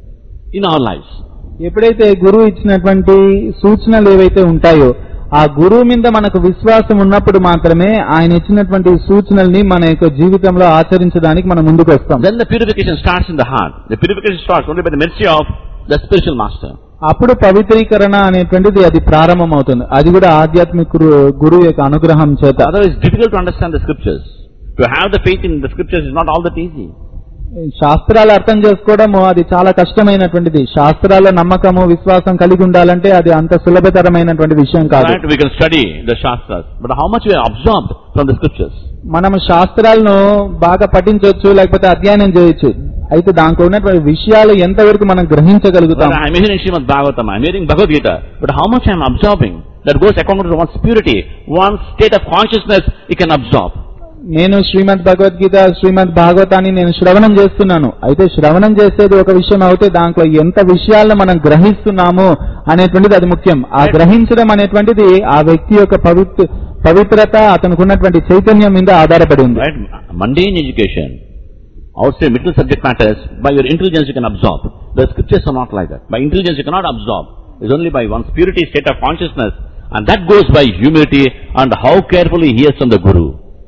in our lives. ఎప్పుడైతే గురువు ఇచ్చినటువంటి సూచనలు ఏవైతే ఉంటాయో ఆ గురువు మీద మనకు విశ్వాసం ఉన్నప్పుడు మాత్రమే ఆయన ఇచ్చినటువంటి సూచనల్ని మన యొక్క జీవితంలో ఆచరించడానికి మనం ముందుకు వస్తాం Then the purification starts in the heart. The purification starts only by the mercy of the spiritual master. అప్పుడు పవిత్రీకరణ అనేటువంటిది అది ప్రారంభం అవుతుంది అది కూడా ఆధ్యాత్మిక గురు- గురువు యొక్క అనుగ్రహం చేత Otherwise it's difficult to understand the scriptures. To have the faith in the scriptures is not all that easy. శాస్త్రాలు అర్థం చేసుకోవడము అది చాలా కష్టమైనటువంటిది శాస్త్రాల నమ్మకము విశ్వాసం కలిగి ఉండాలంటే అది అంత సులభతరమైనటువంటి విషయం కాదు Right? We can study the Shastras, but how much we are absorbed from the scriptures? మనం శాస్త్రాలను బాగా పఠించవచ్చు లేకపోతే అధ్యయనం చేయొచ్చు అయితే దాంట్లో ఉన్నటువంటి విషయాలు ఎంతవరకు మనం గ్రహించగలుగుతాం Well, I'm hearing Srimad Bhagavatam, I'm hearing Bhagavad Gita, but how much I'm absorbing? That goes according to one's purity, one's state of consciousness, he can absorb. నేను శ్రీమద్ భగవద్గీత శ్రీమద్ భాగవతాన్ని నేను శ్రవణం చేస్తున్నాను అయితే శ్రవణం చేసేది ఒక విషయం అయితే దాంట్లో ఎంత విషయాలను మనం గ్రహిస్తున్నాము అనేటువంటిది అది ముఖ్యం ఆ గ్రహించడం అనేటువంటిది ఆ వ్యక్తి యొక్క పవిత్ర పవిత్రత అతనికి ఉన్నటువంటి చైతన్యం మీద ఆధారపడి ఉంది Right? Mundane education, outside middle subject matters, by your intelligence you can absorb. The scriptures are not like that. By intelligence you cannot absorb. It's only by one's purity, state of consciousness, and that goes by humility and how carefully he hears from the Guru.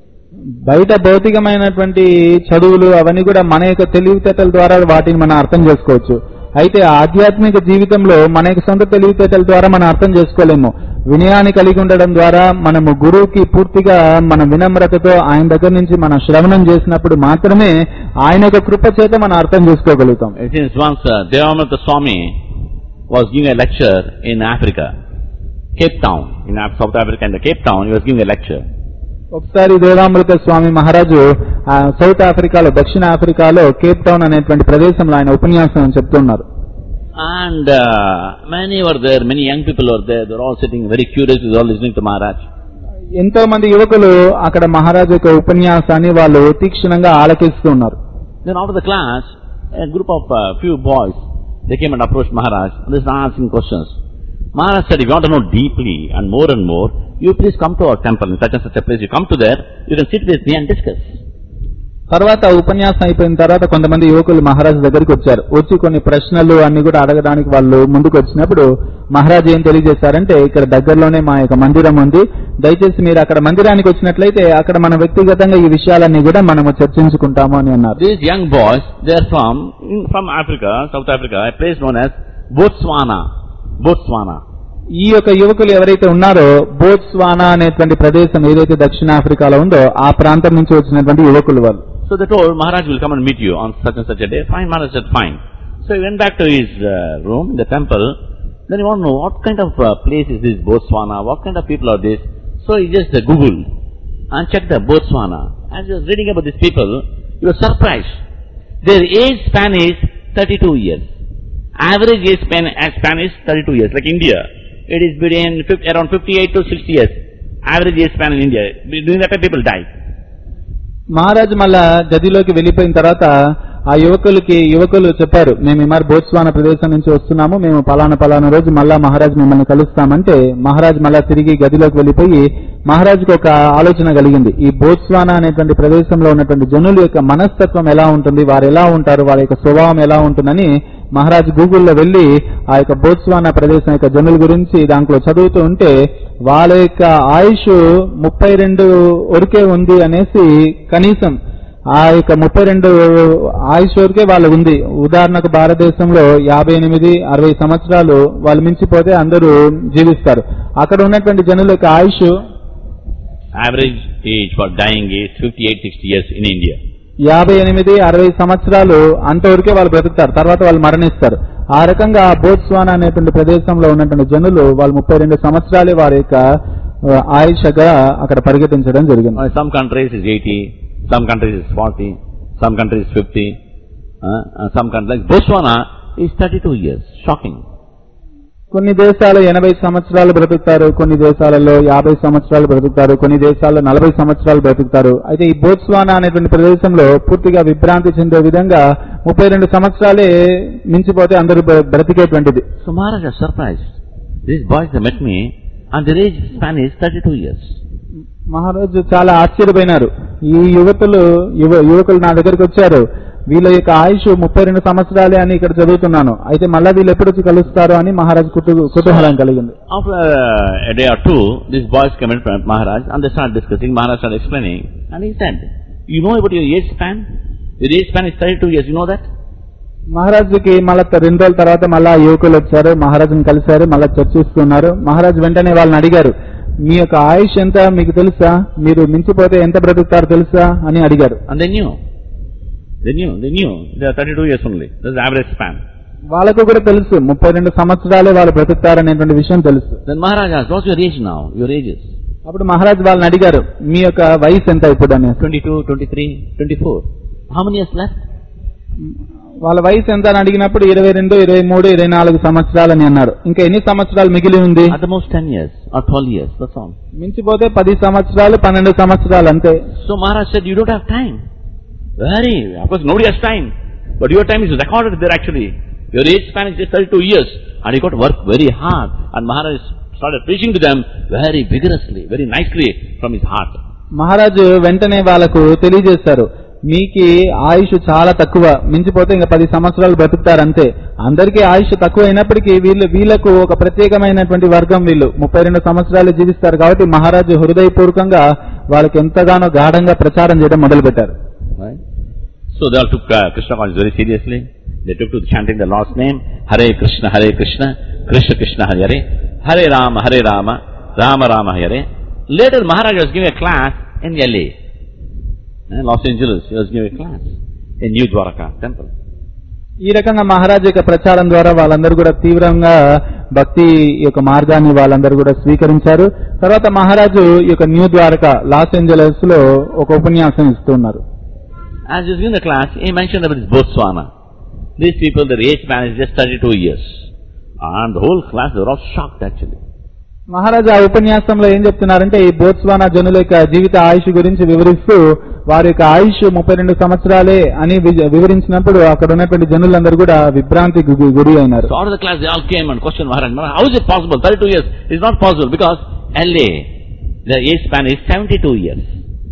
బయట భౌతికమైనటువంటి చదువులు అవన్నీ కూడా మన యొక్క తెలివితేటల ద్వారా వాటిని మనం అర్థం చేసుకోవచ్చు అయితే ఆధ్యాత్మిక జీవితంలో మన యొక్క సొంత తెలివితేటల ద్వారా మనం అర్థం చేసుకోలేము వినయాన్ని కలిగి ఉండడం ద్వారా మనము గురువుకి పూర్తిగా మన వినమ్రతతో ఆయన దగ్గర నుంచి మనం శ్రవణం చేసినప్పుడు మాత్రమే ఆయన యొక్క కృప చేత మనం అర్థం చేసుకోగలుగుతాం It is once uh, Devamrita Swami was giving a lecture in Africa, Cape Town, in Af- South Africa, in the Cape Town, he was giving a lecture. ఒకసారి దేవామృత స్వామి మహారాజు ఆ, సౌత్ ఆఫ్రికాలో దక్షిణ ఆఫ్రికాలో కేప్ టౌన్ అనేటువంటి ప్రదేశంలో ఆయన ఉపన్యాసం చెప్తున్నారు And uh, many were there, many young people were there, they were all sitting very curious, they were all listening to Maharaj. ఎంతో మంది యువకులు అక్కడ మహారాజు యొక్క ఉపన్యాసాన్ని వాళ్ళు తీక్షణంగా ఆలకిస్తూ ఉన్నారు Then after the class, a group of uh, few boys, they came and approached Maharaj, and they started asking questions. Maharaj said, if you want to know deeply and more and more, you please come to our temple in such and such a place. You come to there, you can sit with me and discuss. తర్వాత ఉపన్యాసం అయిపోయిన తర్వాత కొంతమంది యువకులు మహారాజు దగ్గరికి వచ్చారు వచ్చి కొన్ని ప్రశ్నలు అన్ని కూడా అడగడానికి వాళ్ళు ముందుకు వచ్చినప్పుడు మహారాజు ఏం తెలియజేశారంటే ఇక్కడ దగ్గరలోనే మా యొక్క మందిరం ఉంది దయచేసి మీరు అక్కడ మందిరానికి వచ్చినట్లయితే అక్కడ మన వ్యక్తిగతంగా ఈ విషయాలన్నీ కూడా మనము చర్చించుకుంటాము అని అన్నారు These young boys, they are from, in- from Africa, South Africa, a place known as Botswana. Botswana. ఈ యొక్క యువకులు ఎవరైతే ఉన్నారో బోట్స్వానా అనేటువంటి ప్రదేశం ఏదైతే దక్షిణాఫ్రికాలో ఉందో ఆ ప్రాంతం నుంచి వచ్చినటువంటి యువకులు వాళ్ళు So they told, Maharaj will come and meet you on such and such a day. Fine, Maharaj said, fine. So he went back to his uh, room, the temple. Then he wanted to know what kind of uh, place is this Botswana, what kind of people are this. So he just uh, googled and checked the Botswana. As he was reading about these people, he was surprised. Their age span is 32 years. Average age span, uh, span is 32 years, like India. It is between 50, around 58 to 60 years. Average age span in India. During that time people die. మహారాజు మళ్ళా గదిలోకి వెళ్ళిపోయిన తర్వాత ఆ యువకులకి యువకులు చెప్పారు మేము ఈ మరి బోత్స్వాన ప్రదేశం నుంచి వస్తున్నాము మేము పలానా పలానా రోజు మళ్ళా మహారాజు మిమ్మల్ని కలుస్తామంటే మహారాజు మళ్ళా తిరిగి గదిలోకి వెళ్ళిపోయి మహారాజుకి ఒక ఆలోచన కలిగింది ఈ బోత్స్వానా అనేటువంటి ప్రదేశంలో ఉన్నటువంటి జనుల యొక్క మనస్తత్వం ఎలా ఉంటుంది వారు ఎలా ఉంటారు వారి యొక్క స్వభావం ఎలా ఉంటుందని మహారాజు గూగుల్లో వెళ్లి ఆ యొక్క బోత్స్వానా ప్రదేశం యొక్క జనుల గురించి దాంట్లో చదువుతూ ఉంటే వాళ్ళ యొక్క ఆయుష్ ముప్పై రెండు వరకే ఉంది అనేసి కనీసం ఆ యొక్క ముప్పై రెండు ఆయుష్ వరకే వాళ్ళ ఉంది ఉదాహరణకు భారతదేశంలో యాభై ఎనిమిది అరవై సంవత్సరాలు వాళ్ళు మించిపోతే అందరూ జీవిస్తారు అక్కడ ఉన్నటువంటి జనుల యొక్క ఆయుష్ Average age for dying is 58, 60 years in India. యాభై ఎనిమిది అరవై సంవత్సరాలు అంతవరకే వాళ్ళు బ్రతుకుతారు తర్వాత వాళ్ళు మరణిస్తారు ఆ రకంగా బోత్స్వానా అనేటువంటి ప్రదేశంలో ఉన్నటువంటి జనులు వాళ్ళు ముప్పై రెండు సంవత్సరాలే వారి యొక్క ఆ, ఆయుషగా అక్కడ పరిగెత్తించడం జరిగింది Uh, Some countries is 80, some countries is 40, some countries 50, uh, uh, some countries like Botswana is 32 years. Shocking. కొన్ని దేశాలు ఎనభై సంవత్సరాలు బ్రతుకుతారు కొన్ని దేశాలలో యాభై సంవత్సరాలు బ్రతుకుతారు కొన్ని దేశాల్లో నలభై సంవత్సరాలు బ్రతుకుతారు అయితే ఈ బోత్స్వానా అనేటువంటి ప్రదేశంలో పూర్తిగా విభ్రాంతి చెందే విధంగా ముప్పై రెండు సంవత్సరాలే మించిపోతే అందరూ బ్ర- బ్రతికేటువంటిది So Maharaj was surprised. These boys they met me and their age span is 32 years. మహారాజు చాలా ఆశ్చర్యపోయినారు ఈ యువతులు యువ యువకులు నా దగ్గరికి వచ్చారు వీళ్ళ యొక్క ఆయుష్ ముప్పై రెండు సంవత్సరాలే అని ఇక్కడ చదువుతున్నాను అయితే మళ్ళా వీళ్ళు ఎప్పుడు వచ్చి కలుస్తారు అని మహారాజు కుతూ- కుతూహలం కలిగింది After uh, a day or two, these boys came in front of Maharaj and they started discussing. Maharaj started explaining and he said, you know about your age span? Your age span is 32 years, you know that? మహారాజుకి మళ్ళా త- రెండు రోజుల తర్వాత మళ్ళా ఆ యువకులు వచ్చారు మహారాజుని కలిశారు మళ్ళా చర్చిస్తున్నారు మహారాజు వెంటనే వాళ్ళని అడిగారు మీ యొక్క ఆయుష్ ఎంత మీకు తెలుసా మీరు మించిపోతే ఎంత బ్రతుకుతారు తెలుసా అని అడిగారు And they knew. They knew, they knew. They are 32 years only. That's the average span. వాళ్ళకు కూడా తెలుసు ముప్పై రెండు సంవత్సరాలే వాళ్ళు బ్రతుకుతారనేటువంటి విషయం తెలుసు Then Maharaj asked, what's your age now? Your age is అప్పుడు మహారాజు వాళ్ళని అడిగారు మీ యొక్క వయసు ఎంత ఇప్పుడు అని 22, 23, 24. How many years left? వాళ్ళ వయసు ఎంత అని అడిగినప్పుడు ఇరవై రెండు ఇరవై మూడు ఇరవై నాలుగు సంవత్సరాలని అన్నారు ఇంకా ఎన్ని సంవత్సరాలు మిగిలి ఉంది At the most 10 years or 12 years, that's all. మించిపోతే పది సంవత్సరాలు పన్నెండు సంవత్సరాలు అంతే So Maharaj said, you don't have time. Very, of course nobody has time. But your time is recorded there actually. Your age span is just 32 years. And you got to work very hard. And Maharaj started preaching to them very vigorously, very nicely from his heart. మహారాజు వెంటనే వాళ్ళకు తెలియజేశారు మీకి ఆయుష్ చాలా తక్కువ మించిపోతే ఇంకా పది సంవత్సరాలు బ్రతుకుతారంతే అందరికీ ఆయుష్ తక్కువ అయినప్పటికీ వీళ్ళు వీళ్ళకు ఒక ప్రత్యేకమైనటువంటి వర్గం వీళ్ళు ముప్పై రెండు సంవత్సరాలు జీవిస్తారు కాబట్టి మహారాజు హృదయపూర్వకంగా వాళ్ళకి ఎంతగానో గాఢంగా ప్రచారం చేయడం మొదలుపెట్టారు Right? So they all took uh, Krishna consciousness very seriously. They took to chanting the Lord's name, Hare Krishna, Hare Krishna, Krishna Krishna, Hare Hare, Hare Rama, Hare Rama, Rama Rama, Hare. Later Maharaj was giving a class in LA, eh, Los Angeles. He was giving a class in New Dwaraka temple. ఈ రకంగా మహారాజు యొక్క ప్రచారం ద్వారా వాళ్ళందరూ కూడా తీవ్రంగా భక్తి యొక్క మార్గాన్ని వాళ్ళందరూ కూడా స్వీకరించారు తర్వాత మహారాజు ఈ యొక్క న్యూ ద్వారకా లాస్ ఏంజలస్ లో ఒక ఉపన్యాసం ఇస్తున్నారు As he was giving the class, he mentioned about this Botswana. These people, their age span is just 32 years. And the whole class, they were all shocked actually. మహారాజు ఆ ఉపన్యాసంలో ఏం చెప్తున్నారంటే ఈ బోత్స్వానా జనుల యొక్క జీవిత ఆయుష్ గురించి వివరిస్తూ వారి యొక్క ఆయుష్ ముప్పై రెండు సంవత్సరాలే అని వి- వివరించినప్పుడు అక్కడ ఉన్నటువంటి జనులందరూ కూడా విభ్రాంతి గు- గురి అయినారు So out of the class, they all came and questioned Maharaj, Maharaj, how is it possible? 32 years. It's not possible because LA, the age span is 72 years.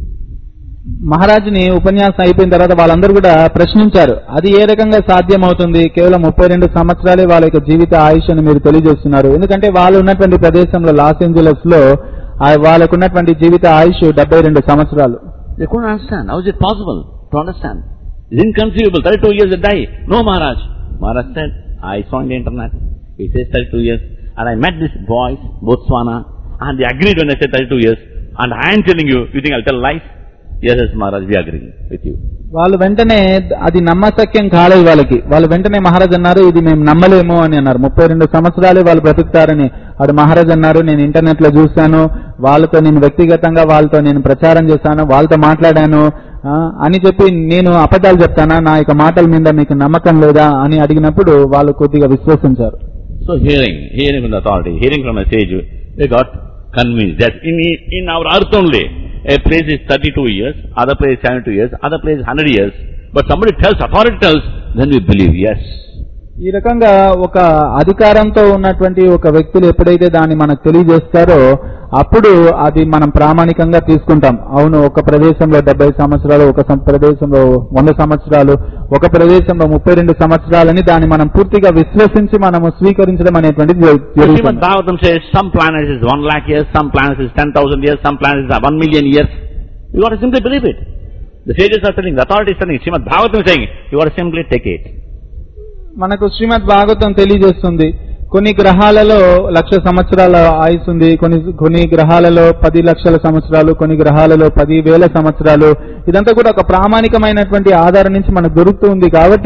మహారాజుని ఉపన్యాసం అయిపోయిన తర్వాత వాళ్ళందరూ కూడా ప్రశ్నించారు అది ఏ రకంగా సాధ్యమవుతుంది కేవలం ముప్పై రెండు సంవత్సరాలే వాళ్ళ యొక్క జీవిత ఆయుష్ అని మీరు తెలియజేస్తున్నారు ఎందుకంటే వాళ్ళు ఉన్నటువంటి ప్రదేశంలో లాస్ ఏంజలస్ లో ఆ- వాళ్ళకు ఉన్నటువంటి జీవిత ఆయుష్ డెబ్బై రెండు సంవత్సరాలు They couldn't understand. How is it possible to understand? It's inconceivable. 32 years they die. No, Maharaj. Maharaj said, I saw in the internet. He says 32 years. And I met these boys, Botswana, and they agreed when I said 32 years. And I am telling you, you think I'll tell lies? Yes, yes, Maharaj, we agree with you. వాళ్ళు వెంటనే అది నమ్మశక్యం కాలేదు వాళ్ళకి వాళ్ళు వెంటనే మహారాజ్ అన్నారు ఇది మేము నమ్మలేము అని అన్నారు ముప్పై రెండు సంవత్సరాలే వాళ్ళు బ్రతుకుతారని అడు మహారాజ్ అన్నారు నేను ఇంటర్నెట్ లో చూశాను వాళ్ళతో నేను వ్యక్తిగతంగా వాళ్ళతో నేను ప్రచారం చేశాను వాళ్ళతో మాట్లాడాను ఆ, అని చెప్పి నేను అబద్ధాలు చెప్తానా నా యొక్క మాటల మీద మీకు నమ్మకం లేదా అని అడిగినప్పుడు వాళ్ళు కొద్దిగా విశ్వసించారు So hearing, hearing from the authority, hearing from a sage, they got convinced that in, in our earth only, a place is 32 years, other place is 72 years, other place is 100 years. But somebody tells, authority tells, then we believe, yes. ఈ రకంగా ఒక అధికారంతో ఉన్నటువంటి ఒక వ్యక్తులు ఎప్పుడైతే దాన్ని మనకు తెలియజేస్తారో అప్పుడు అది మనం ప్రామాణికంగా తీసుకుంటాం అవును ఒక ప్రదేశంలో డెబ్బై సంవత్సరాలు ఒక సం- ప్రదేశంలో వంద సంవత్సరాలు ఒక ప్రదేశంలో ముప్పై రెండు సంవత్సరాలని దాన్ని మనం పూర్తిగా విశ్వసించి మనము స్వీకరించడం అనేటువంటిది జరు- So Srimad జరుగుతుంది Bhagavatam says some planets is 1 lakh years, some planets is 10,000 years, some planets is 1 million years. You got to simply believe it. The sages are telling, the authority is telling, Srimad Bhagavatam is saying, you got to simply take it. మనకు శ్రీమద్ భాగవతం తెలియజేస్తుంది కొన్ని గ్రహాలలో లక్ష సంవత్సరాల ఆయుస్ ఉంది కొన్ని కొన్ని గ్రహాలలో పది లక్షల సంవత్సరాలు కొన్ని గ్రహాలలో పది వేల సంవత్సరాలు ఇదంతా కూడా ఒక ప్రామాణికమైనటువంటి ఆధారం నుంచి మనకు దొరుకుతుంది కాబట్టి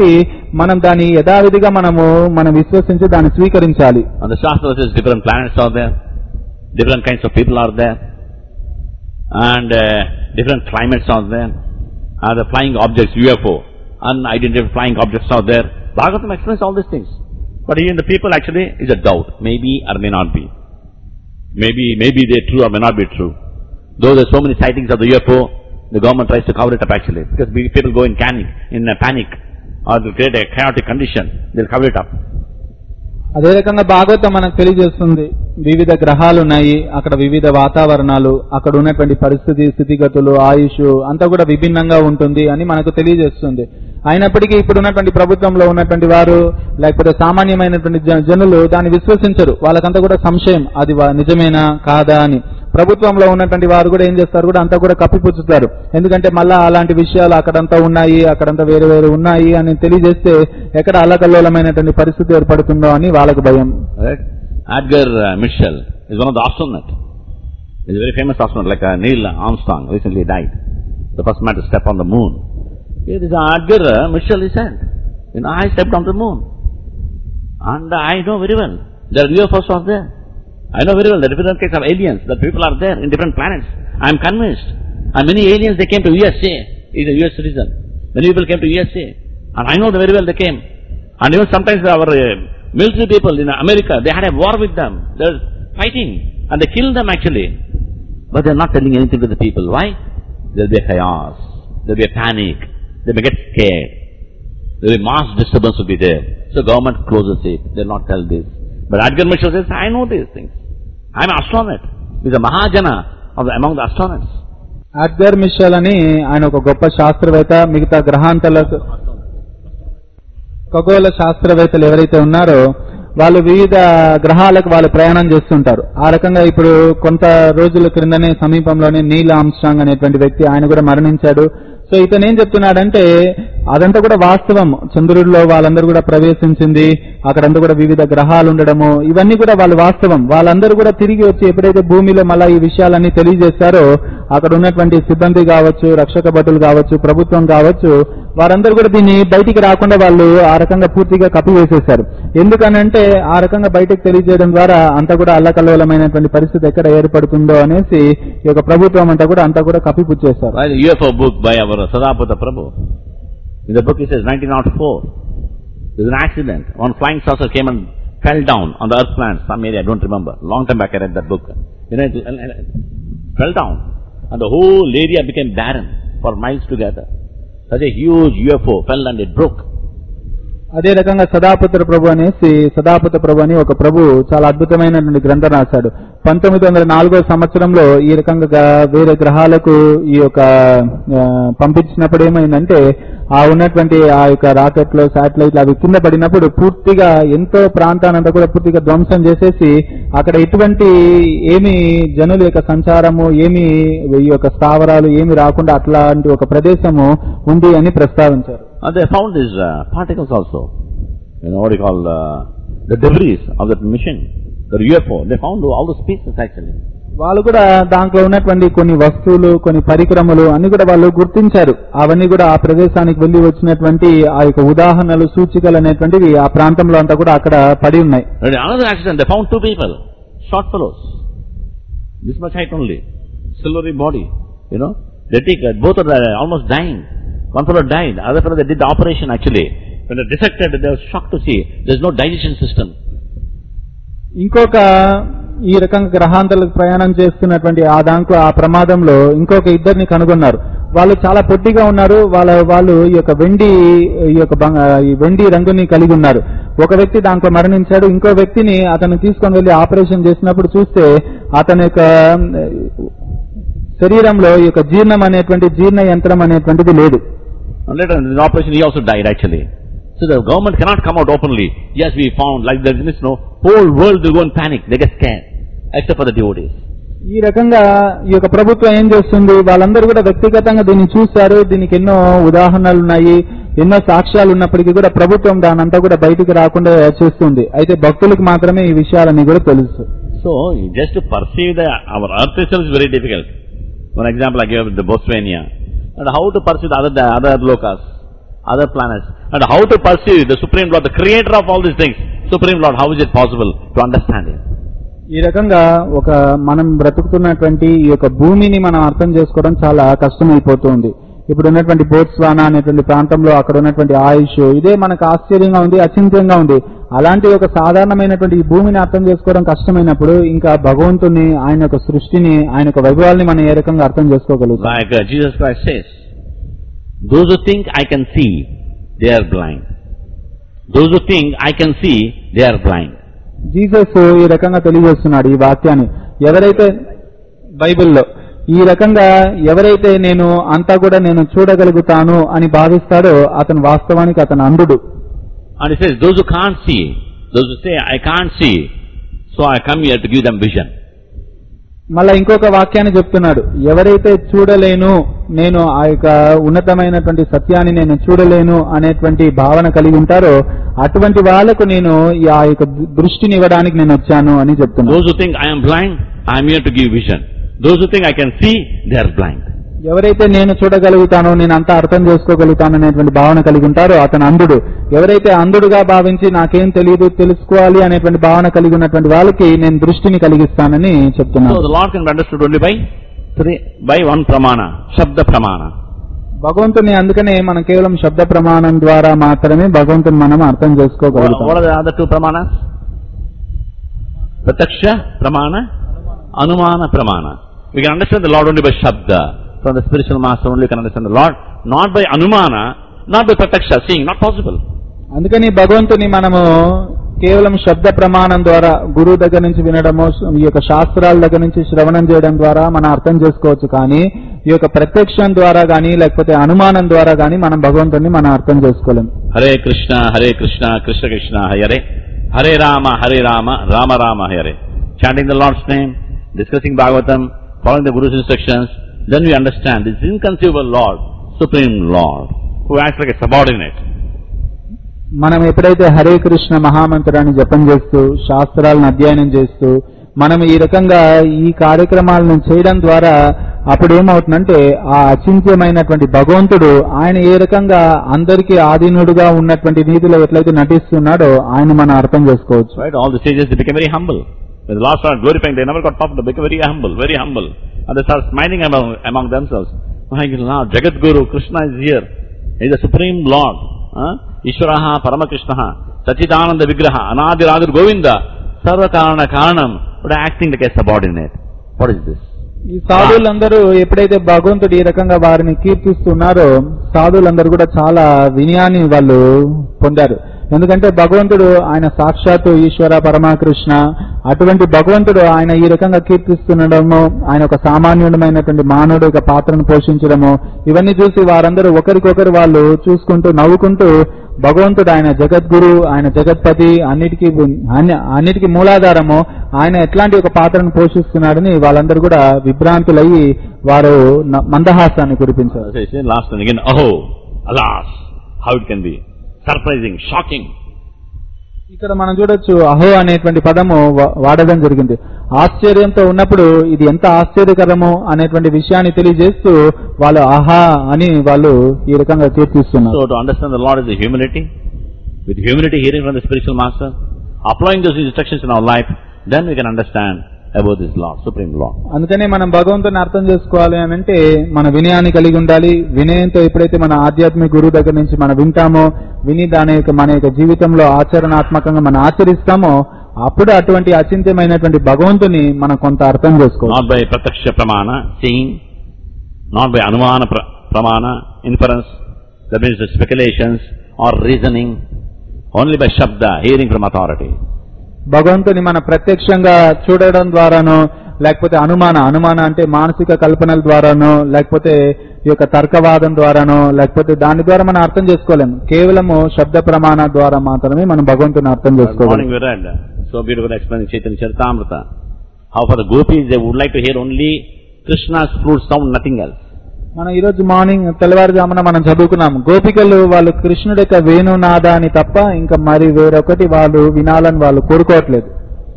మనం దాన్ని యథావిధిగా మనము మనం విశ్వసించి దాన్ని స్వీకరించాలి And the Shastra says different planets are there, different kinds of people are there, and uh, different climates are there, and the flying objects, UFO, unidentified flying objects are there. Bhagavatam explains all these things. But even the people actually is a doubt, maybe or may not be. Maybe, maybe they're true or may not be true. Though there's so many sightings of the UFO, the government tries to cover it up actually, because people go in panic, in a panic, or they create a chaotic condition, they'll cover it up. అదే రకంగా భాగవతం మనకు తెలియజేస్తుంది వివిధ గ్రహాలు ఉన్నాయి అక్కడ వివిధ వాతావరణాలు అక్కడ ఉన్నటువంటి పరిస్థితి స్థితిగతులు ఆయుష్ అంతా కూడా విభిన్నంగా ఉంటుంది అని మనకు తెలియజేస్తుంది అయినప్పటికీ ఇప్పుడు ఉన్నటువంటి ప్రభుత్వంలో ఉన్నటువంటి వారు లేకపోతే సామాన్యమైనటువంటి జ- జనులు దాన్ని విశ్వసించరు వాళ్ళకంతా కూడా సంశయం అది వా- నిజమేనా కాదా అని ప్రభుత్వంలో ఉన్నటువంటి వారు కూడా ఏం చేస్తారు కూడా అంతా కూడా కప్పిపుచ్చుతారు ఎందుకంటే మళ్ళా అలాంటి విషయాలు అక్కడంతా ఉన్నాయి అక్కడంతా వేరు వేరు ఉన్నాయి అని తెలియజేస్తే ఎక్కడ అల్లకల్లోలమైనటువంటి పరిస్థితి ఏర్పడుతుందో అని వాళ్ళకు భయం Right? Edgar uh, Mitchell is one of the astronauts. He's a very famous astronaut, like uh, Neil Armstrong, recently died. The first man to step on the moon. Here is Edgar uh, Mitchell, he said. You know, I stepped on the moon. And I know very well, there are UFOs out there. I know very well the different kinds of aliens, that people are there in different planets. I am convinced. And many aliens, they came to USA. He's a US citizen. Many people came to USA. And I know very well they came. And even sometimes our uh, military people in America, they had a war with them. They're fighting. And they killed them actually. But they're not telling anything to the people. Why? There'll be a chaos. There'll be a panic. They may get scared. There'll be mass disturbance will be there. So government closes it. They'll not tell this. But Edgar Mitchell says, I know these things. I'm an astronaut. He's a Mahajana of the, among the astronauts. Edgar Mitchell అని ఆయన ఒక గొప్ప శాస్త్రవేత్త మిగతా గ్రహాంతలకు ఖగోళ శాస్త్రవేత్తలు ఎవరైతే ఉన్నారో వాళ్ళు వివిధ గ్రహాలకు వాళ్ళు ప్రయాణం చేస్తుంటారు ఆ రకంగా ఇప్పుడు కొంత రోజుల క్రిందనే సమీపంలోనే నీల్ ఆమ్స్ట్రాంగ్ అనేటువంటి వ్యక్తి ఆయన కూడా మరణించాడు సో ఇతను ఏం చెప్తున్నాడంటే అదంతా కూడా వాస్తవం చంద్రుడిలో వాళ్ళందరూ కూడా ప్రవేశించింది అక్కడంతా కూడా వివిధ గ్రహాలు ఉండడము ఇవన్నీ కూడా వాళ్ళు వాస్తవం వాళ్ళందరూ కూడా తిరిగి వచ్చి ఎప్పుడైతే భూమిలో మళ్ళా ఈ విషయాలన్నీ తెలియజేస్తారో అక్కడ ఉన్నటువంటి సిబ్బంది కావచ్చు రక్షక భటులు కావచ్చు ప్రభుత్వం కావచ్చు వారందరూ కూడా దీన్ని బయటికి రాకుండా వాళ్ళు ఆ రకంగా పూర్తిగా కప్పివేసేశారు ఎందుకనంటే ఆ రకంగా బయటకు తెలియజేయడం ద్వారా అంతా కూడా అల్లకల్లోలమైనటువంటి పరిస్థితి ఎక్కడ ఏర్పడుతుందో అనేసి ఈ యొక్క ప్రభుత్వం అంతా కూడా అంతా కూడా కప్పిపుచ్చేశారు Right? The UFO book by our Sadapata Prabhu. In the book he says 1904. There's an accident. One flying saucer came and fell down on the earth planet, some area, I don't remember. Long time back I read that book. You know, it, it fell down. And the whole area became barren for miles together. Such a huge UFO fell and it broke. అదే రకంగా సదాపుత్ర ప్రభు అనేసి సదాపుత్ర ప్రభు అని ఒక ప్రభు చాలా అద్భుతమైనటువంటి గ్రంథం రాశాడు పంతొమ్మిది వందల నాలుగో సంవత్సరంలో ఈ రకంగా గా- వేరే గ్రహాలకు ఈ యొక్క ఆ, పంపించినప్పుడు ఏమైందంటే ఆ ఉన్నటువంటి ఆ యొక్క రాకెట్లు శాటిలైట్లు అవి కింద పడినప్పుడు పూర్తిగా ఎంతో ప్రాంతానంతా కూడా పూర్తిగా ధ్వంసం చేసేసి అక్కడ ఎటువంటి ఏమి జనుల యొక్క సంచారము ఏమి ఈ యొక్క స్థావరాలు ఏమి రాకుండా అట్లాంటి ఒక ప్రదేశము ఉంది అని ప్రస్తావించారు And they found these uh, particles also. You know what you call uh, the debris of that mission, the UFO. They found all the pieces actually. వాళ్ళు కూడా దాంట్లో ఉన్నటువంటి కొన్ని వస్తువులు కొన్ని పరికరములు అన్ని కూడా వాళ్ళు గుర్తించారు అవన్నీ కూడా ఆ ప్రదేశానికి వెళ్లి వచ్చినటువంటి ఆ యొక్క ఉదాహరణలు సూచికలు అనేటువంటివి ఆ ప్రాంతంలో అంతా కూడా అక్కడ పడి ఉన్నాయి And another accident, they found two people, short fellows. This much height only, silvery body, you know. They take, uh, both are uh, almost dying. One fellow died, other fellow they did the operation actually. When they dissected, they were shocked to see there's no digestion system. ఇంకొక ఈ రకంగా గ్రహాంతలకు ప్రయాణం చేస్తున్నటువంటి ఆ దాంట్లో ఆ ప్రమాదంలో ఇంకొక ఇద్దరిని కనుగొన్నారు వాళ్ళు చాలా పొట్టిగా ఉన్నారు వాళ్ళ వాళ్ళు ఈ యొక్క వెండి ఈ యొక్క బంగ- ఈ వెండి రంగుని కలిగి ఉన్నారు ఒక వ్యక్తి దాంట్లో మరణించాడు ఇంకో వ్యక్తిని అతను తీసుకొని వెళ్లి ఆపరేషన్ చేసినప్పుడు చూస్తే అతని యొక్క శరీరంలో ఈ యొక్క జీర్ణం అనేటువంటి జీర్ణ యంత్రం అనేటువంటిది లేదు And later in the operation he also died actually. So the government cannot come out openly. Yes, we found, like there is no, whole world will go in panic, they get scared. Except for the devotees. ఈ రకంగా ఈ యొక్క ప్రభుత్వం ఏం చేస్తుంది వాళ్ళందరూ కూడా వ్యక్తిగతంగా దీన్ని చూశారు దీనికి ఎన్నో ఉదాహరణలు ఉన్నాయి ఎన్నో సాక్ష్యాలు ఉన్నప్పటికీ కూడా ప్రభుత్వం దానంతా కూడా బయటికి రాకుండా చేస్తుంది అయితే భక్తులకు మాత్రమే ఈ విషయాలన్నీ కూడా తెలుసు So, just to perceive the, our earth itself is very difficult. One example I gave with the Botswana. And how to perceive the other, the other lokas. other planets. And how to perceive the Supreme Lord, the creator of all these things. Supreme Lord, how is it possible to understand Him? ఈ రకంగా ఒక మనం బ్రతుకుతున్నటువంటి ఈ యొక్క భూమిని మనం అర్థం చేసుకోవడం చాలా కష్టమైపోతుంది ఇప్పుడు ఉన్నటువంటి బోట్స్వానా అనేటువంటి ప్రాంతంలో అక్కడ ఉన్నటువంటి ఆయుష్ ఇదే మనకు ఆశ్చర్యంగా ఉంది అచింత్యంగా ఉంది అలాంటి ఒక సాధారణమైనటువంటి ఈ భూమిని అర్థం చేసుకోవడం కష్టమైనప్పుడు ఇంకా భగవంతుని ఆయన యొక్క సృష్టిని ఆయన యొక్క వైభవాల్ని మనం ఏ రకంగా అర్థం చేసుకోగలుగుతాం Like uh, Jesus Christ says, those who think I can see, they are blind. Those who think I can see, they are blind. Jesus ఈ రకంగా తెలియజేస్తున్నాడు ఈ వాక్యాన్ని ఎవరైతే బైబిల్లో ఈ రకంగా ఎవరైతే నేను అంతా కూడా నేను చూడగలుగుతాను అని భావిస్తాడో అతను వాస్తవానికి అతను అంధుడు And he says, those who can't see, those who say, I can't see, so I come here to give them vision. మళ్ళా ఇంకొక వాక్యాన్ని చెప్తున్నాడు ఎవరైతే చూడలేను నేను ఆ యొక్క ఉన్నతమైనటువంటి సత్యాన్ని నేను చూడలేను అనేటువంటి భావన కలిగి ఉంటారో అటువంటి వాళ్ళకు నేను ఈ ఆ యొక్క దృష్టిని ఇవ్వడానికి నేను వచ్చాను అని చెప్తున్నాను Those who think I am blind, I am here to give vision. Those who think I can see, they are blind. ఎవరైతే నేను చూడగలుగుతానో నేను అంతా అర్థం చేసుకోగలుగుతాను అనేటువంటి భావన కలిగి ఉంటారో అతను అంధుడు ఎవరైతే అంధుడుగా భావించి నాకేం తెలియదు తెలుసుకోవాలి అనేటువంటి భావన కలిగి ఉన్నటువంటి వాళ్ళకి నేను దృష్టిని కలిగిస్తానని So చెప్తున్నాను the Lord can be understood only by three, by one pramana, Shabda pramana. భగవంతుని అందుకనే మనం కేవలం శబ్ద ప్రమాణం ద్వారా మాత్రమే భగవంతుని మనం అర్థం What, చేసుకోగలుగుతాం what are the other two pramanas? Prataksha pramana, Anumana pramana. We can understand the Lord only by Shabda. From the spiritual master only we can understand the Lord. Not by Anumana, not by Prataksha, seeing, not possible. అందుకని భగవంతుని మనము కేవలం శబ్ద ప్రమాణం ద్వారా గురువు దగ్గర నుంచి వినడము ఈ యొక్క శాస్త్రాల దగ్గర నుంచి శ్రవణం చేయడం ద్వారా మనం అర్థం చేసుకోవచ్చు కానీ ఈ యొక్క ప్రత్యక్షం ద్వారా గాని లేకపోతే అనుమానం ద్వారా గాని మనం భగవంతుని మనం అర్థం చేసుకోలేం Hare Krishna, Hare Krishna, Krishna Krishna, Hare Hare Rama, Hare Rama, Rama Rama, Hare. Chanting the Lord's name, discussing Bhagavatam, following the Guru's instructions, then we understand this inconceivable Lord, Supreme Lord, who acts like a subordinate. మనం ఎప్పుడైతే హరే కృష్ణ మహామంత్రాన్ని జపం చేస్తూ శాస్త్రాలను అధ్యయనం చేస్తూ మనం ఈ రకంగా ఈ కార్యక్రమాలను చేయడం ద్వారా అప్పుడు ఏమవుతుందంటే ఆ అచింత్యమైనటువంటి భగవంతుడు ఆయన ఏ రకంగా అందరికీ ఆధీనుడుగా ఉన్నటువంటి నీతిలో ఎట్లయితే నటిస్తున్నాడో ఆయన మనం అర్థం చేసుకోవచ్చు Right? All the sages, they became very humble. When the Lord started glorifying, they never got puffed, they became very humble, very humble. And they started smiling among, among themselves. My Lord, Jagat Guru, Krishna is here. He is the Supreme Lord. Huh? Ishvaraha, Paramakrishnaha, Sachidananda Vigraha, Anadiradir Govinda, Sarva Karana Karanam, but acting like a subordinate. What is this? ఈ సాధువులందరూ ఎప్పుడైతే భగవంతుడు ఈ రకంగా వారిని కీర్తిస్తున్నారో సాధువులందరూ కూడా చాలా వినయాన్ని వాళ్ళు పొందారు ఎందుకంటే భగవంతుడు ఆయన సాక్షాత్తు ఈశ్వర పరమకృష్ణ అటువంటి భగవంతుడు ఆయన ఈ రకంగా కీర్తిస్తుండడము ఆయన ఒక సామాన్యుడమైనటువంటి మానవుడు యొక్క పాత్రను పోషించడము ఇవన్నీ చూసి వారందరూ ఒకరికొకరు వాళ్ళు చూసుకుంటూ నవ్వుకుంటూ భగవంతుడు ఆయన జగద్గురు ఆయన జగత్పతి అన్నిటికీ అన్ని- అన్నిటికీ మూలాధారము ఆయన ఎట్లాంటి ఒక పాత్రను పోషిస్తున్నాడని వాళ్ళందరూ కూడా విభ్రాంతులయ్యి వారు న- మందహాసాన్ని కురిపించారు So he said last and again, Oh, alas, how it can be. Surprising, shocking. ఇక్కడ మనం చూడొచ్చు అహో అనేటువంటి పదము వా- వాడడం జరిగింది ఆశ్చర్యంతో ఉన్నప్పుడు ఇది ఎంత ఆశ్చర్యకరము అనేటువంటి విషయాన్ని తెలియజేస్తూ వాళ్ళు ఆహా అని వాళ్ళు ఈ రకంగా కీర్తిస్తున్నారు So to understand the Lord is the humility, with humility hearing from the spiritual master, applying those instructions in our life, then we can understand about this Lord, Supreme Lord. అందుకనే మనం భగవంతుని అర్థం చేసుకోవాలి అని అంటే మన వినయాన్ని కలిగి ఉండాలి వినయంతో ఎప్పుడైతే మన ఆధ్యాత్మిక గురువు దగ్గర నుంచి మనం వింటామో విని దాని యొక్క మన యొక్క జీవితంలో ఆచరణాత్మకంగా మనం ఆచరిస్తామో అప్పుడు అటువంటి అచింత్యమైనటువంటి భగవంతుని మనం కొంత అర్థం చేసుకోవాలి Not by prataksha pramana, seeing, not by anumana pra- pramana, inference, that means the speculations or reasoning, only by shabda, hearing from authority. భగవంతుని మన ప్రత్యక్షంగా చూడడం ద్వారానో లేకపోతే అనుమాన అనుమాన అంటే మానసిక కల్పనల ద్వారానో లేకపోతే ఈ యొక్క తర్కవాదం ద్వారానో లేకపోతే దాని ద్వారా మనం అర్థం చేసుకోలేము కేవలము శబ్ద ప్రమాణ ద్వారా మాత్రమే మనం భగవంతుని అర్థం This చేసుకోవాలి morning we read, so beautiful explaining Chaitanya Charitamrita, how for the gopis they would like to hear only Krishna's flute sound, nothing else. మనం ఈ రోజు మార్నింగ్ తెల్లవారుజామున మనం చదువుకున్నాం గోపికలు వాళ్ళు కృష్ణుడి యొక్క వేణునాదాన్ని తప్ప ఇంకా మరి వేరొకటి వాళ్ళు వినాలని వాళ్ళు కోరుకోవట్లేదు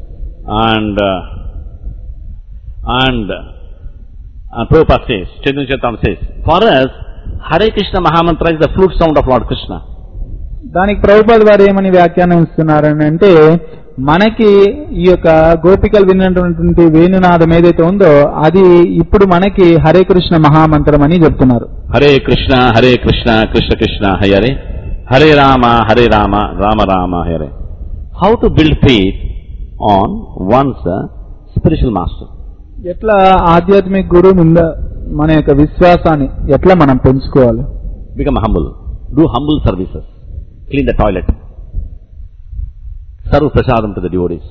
And, uh, and, uh, Prabhupada says, Chaitanya Charitamrita says, for us, Hare Krishna Mahamantra is the flute sound of Lord Krishna. దానికి ప్రభుపాద వారు ఏమని వ్యాఖ్యానం ఇస్తున్నారని అంటే మనకి ఈ యొక్క గోపికలు విన్నటువంటి వేణునాదం ఏదైతే ఉందో అది ఇప్పుడు మనకి హరే కృష్ణ మహామంత్రం అని చెప్తున్నారు Hare Krishna, Hare Krishna, Krishna Krishna, Hare Hare Rama, Hare Rama, Rama Rama, Hare. How to build faith on one's uh, spiritual master? ఎట్లా ఆధ్యాత్మిక గురువు మీద మన యొక్క విశ్వాసాన్ని ఎట్లా మనం పెంచుకోవాలి Become humble. Do humble services. Clean the toilet. Serve prasadam to the devotees.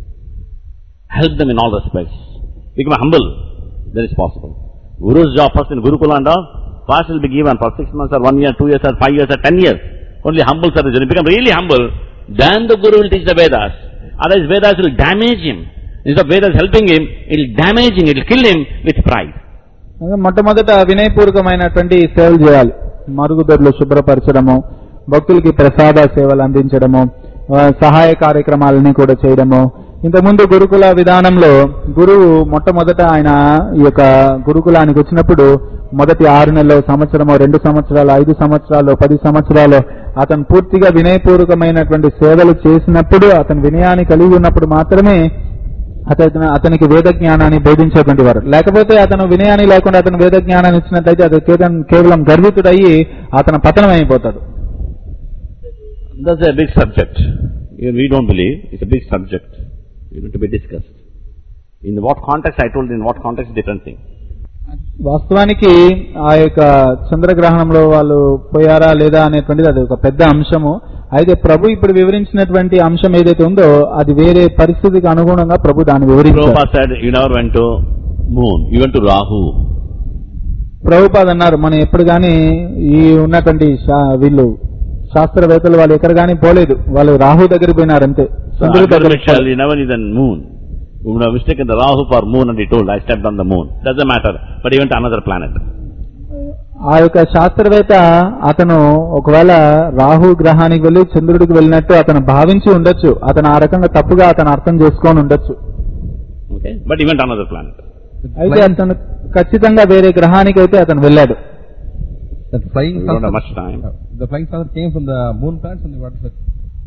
Help them in all respects. Become humble. That is possible. Guru's job first in Gurukula and all, pass will be given for six months or one year, two years or five years or ten years. Only humble service. When you become really humble, then the Guru will teach the Vedas. Otherwise Vedas will damage him. Instead of Vedas helping him, it will damage him, it will kill him with pride. అదే మొట్టమొదట వినయపూర్వకమైనటువంటి సేవలు చేయాలి మరుగుదొడ్లు శుభ్రపరచడము భక్తులకి ప్రసాద సేవలు అందించడము ఆ, సహాయ కార్యక్రమాలని కూడా చేయడము ఇంతకుముందు గురుకుల విధానంలో గురువు మొట్టమొదట ఆయన ఈ యొక్క గురుకులానికి వచ్చినప్పుడు మొదటి ఆరు నెలలు సంవత్సరము రెండు సంవత్సరాలు ఐదు సంవత్సరాలు పది సంవత్సరాలు అతను పూర్తిగా వినయపూర్వకమైనటువంటి సేవలు చేసినప్పుడు అతను వినయాన్ని కలిగి ఉన్నప్పుడు మాత్రమే అతను అతనికి వేద జ్ఞానాన్ని బోధించేటువంటి వారు లేకపోతే అతను వినయాన్ని లేకుండా అతను వేద జ్ఞానాన్ని ఇచ్చినట్లయితే అది కేవలం కేవలం గర్వితుడయ్యి అతను పతనం అయిపోతాడు That's a big subject. Even We don't believe. It's a big subject. It's going to be discussed. In what context, I told you in what context, different thing. వాస్తవానికి ఆ యొక్క చంద్రగ్రహణంలో వాళ్ళు పోయారా లేదా అనేటువంటిది అది ఒక పెద్ద అంశము అయితే ప్రభు ఇప్పుడు వివరించినటువంటి అంశం ఏదైతే ఉందో అది వేరే పరిస్థితికి అనుగుణంగా ప్రభు దాన్ని వివరించారు Prabhupada said, you never went to moon, you went to Rahu. Prabhupad అన్నారు మనం ఎప్పుడు గాని ఈ ఉన్నటువంటి శా- వీళ్ళు శాస్త్రవేత్తలు వాళ్ళు ఎక్కడ గాని పోలేదు వాళ్ళు రాహు దగ్గరికి పోయినారు అంతే So చంద్రుడి Akbar దగ్గరికి Mitchell, you never knew the moon. You would have mistaken the Rahu for moon and he told, I stepped on the moon. Doesn't matter. But he went to another planet. ఆ యొక్క శాస్త్రవేత్త అతను ఒకవేళ రాహు గ్రహానికి వెళ్లి చంద్రుడికి వెళ్ళినట్టు అతను భావించి ఉండొచ్చు అతను ఆ రకంగా తప్పుగా అతను అర్థం చేసుకొని ఉండొచ్చు Okay? But he went to another planet. అయితే అతను ఖచ్చితంగా వేరే గ్రహానికి అయితే అతను వెళ్ళాడు That flying We don't have saucer, much time. uh, the flying saucer came from the moon planets and the what is that?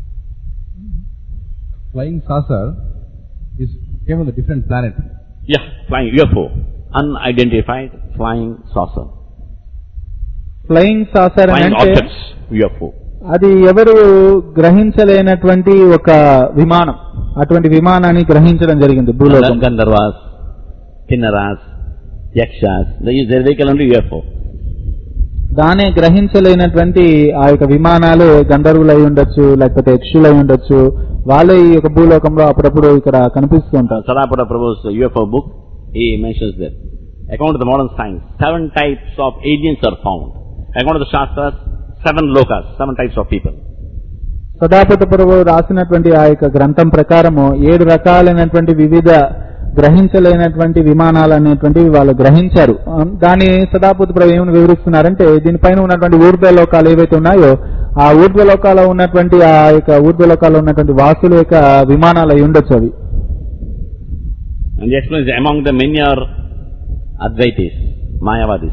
Flying saucer is came from a different planet. Yeah, flying UFO. Unidentified flying saucer. Flying saucer అని Flying అంటే objects. UFO. అది ఎవరు గ్రహించలేనటువంటి ఒక విమానం అటువంటి విమానాన్ని గ్రహించడం జరిగింది భూలోకం Gandharvas, Kinnaras, Yakshas. They use their vehicle only UFO. దానే గ్రహించలేనటువంటి ఆ యొక్క విమానాలు గంధర్వులు అయి ఉండొచ్చు లేకపోతే యక్షులు అయి ఉండొచ్చు వాళ్ళే ఈ యొక్క భూలోకంలో అప్పుడప్పుడు ఇక్కడ కనిపిస్తూ ఉంటారు Sarapura Prabhu's UFO book, he mentions that. According to the modern science, seven types of aliens are found. According to the Shastras, seven lokas, seven types of people. సదాపతి ప్రభు రాసినటువంటి ఆ యొక్క గ్రంథం ప్రకారము ఏడు రకాలైనటువంటి వివిధ గ్రహించలేనటువంటి విమానాలు అనేటువంటివి వాళ్ళు గ్రహించారు ఆ, దాన్ని సదాపతి ప్రభు ఏమని వివరిస్తున్నారంటే దీనిపైన ఉన్నటువంటి ఊర్ధ్వ లోకాలు ఏవైతే ఉన్నాయో ఆ ఊర్ధ్వ లోకాల్లో ఉన్నటువంటి ఆ యొక్క ఊర్ధ్వ లోకాల్లో ఉన్నటువంటి వాసుల యొక్క విమానాలు అయి ఉండొచ్చు అవి And he explains among them many are Advaitis, Mayavadis.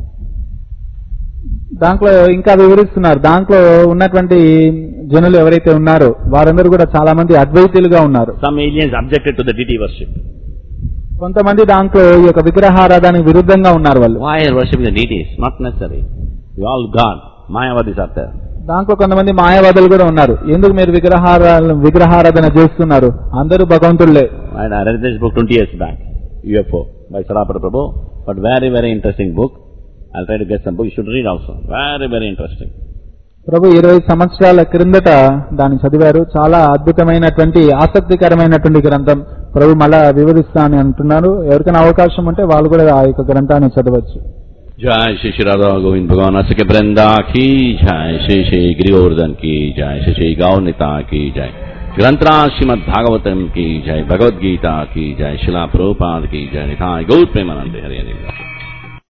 దాంట్లో ఇంకా వివరిస్తున్నారు దాంట్లో ఉన్నటువంటి జనులు ఎవరైతే ఉన్నారో వారందరూ కూడా చాలా మంది అద్వైతులుగా ఉన్నారు Some aliens objected to the deity worship. కొంతమంది దాంట్లో ఈ యొక్క విగ్రహారాధానికి విరుద్ధంగా ఉన్నారు వాళ్ళు Why are worshipping the deities? Not necessary. We all God. Mayavadis are there. దాంట్లో కొంతమంది మాయావాదులు కూడా ఉన్నారు ఎందుకు మీరు విగ్రహారా విగ్రహారాధన చేస్తున్నారు అందరూ భగవంతుళ్ళే Right, I read this book 20 years back, UFO, by Sarapura Prabhu, but very, very interesting book. I'll try to get some book. You should read also. Very, very interesting. ప్రభు ఇరవై సంవత్సరాల క్రిందట దాన్ని చదివారు చాలా అద్భుతమైనటువంటి ఆసక్తికరమైనటువంటి గ్రంథం ప్రభు మళ్ళా వివరిస్తానని అంటున్నారు ఎవరికైనా అవకాశం ఉంటే వాళ్ళు కూడా ఆ యొక్క గ్రంథాన్ని చదవచ్చు जय श्री श्री राधा गोविंद भगवान के वृंदा की जय श्री श्री गिरिवर्धन की जय श्री श्री गौनिता की जय ग्रंथराज श्रीमद भागवतम की जय भगवद गीता की जय शिला प्रभुपाद की जय निथाय गौर प्रेमानंद हरे हरे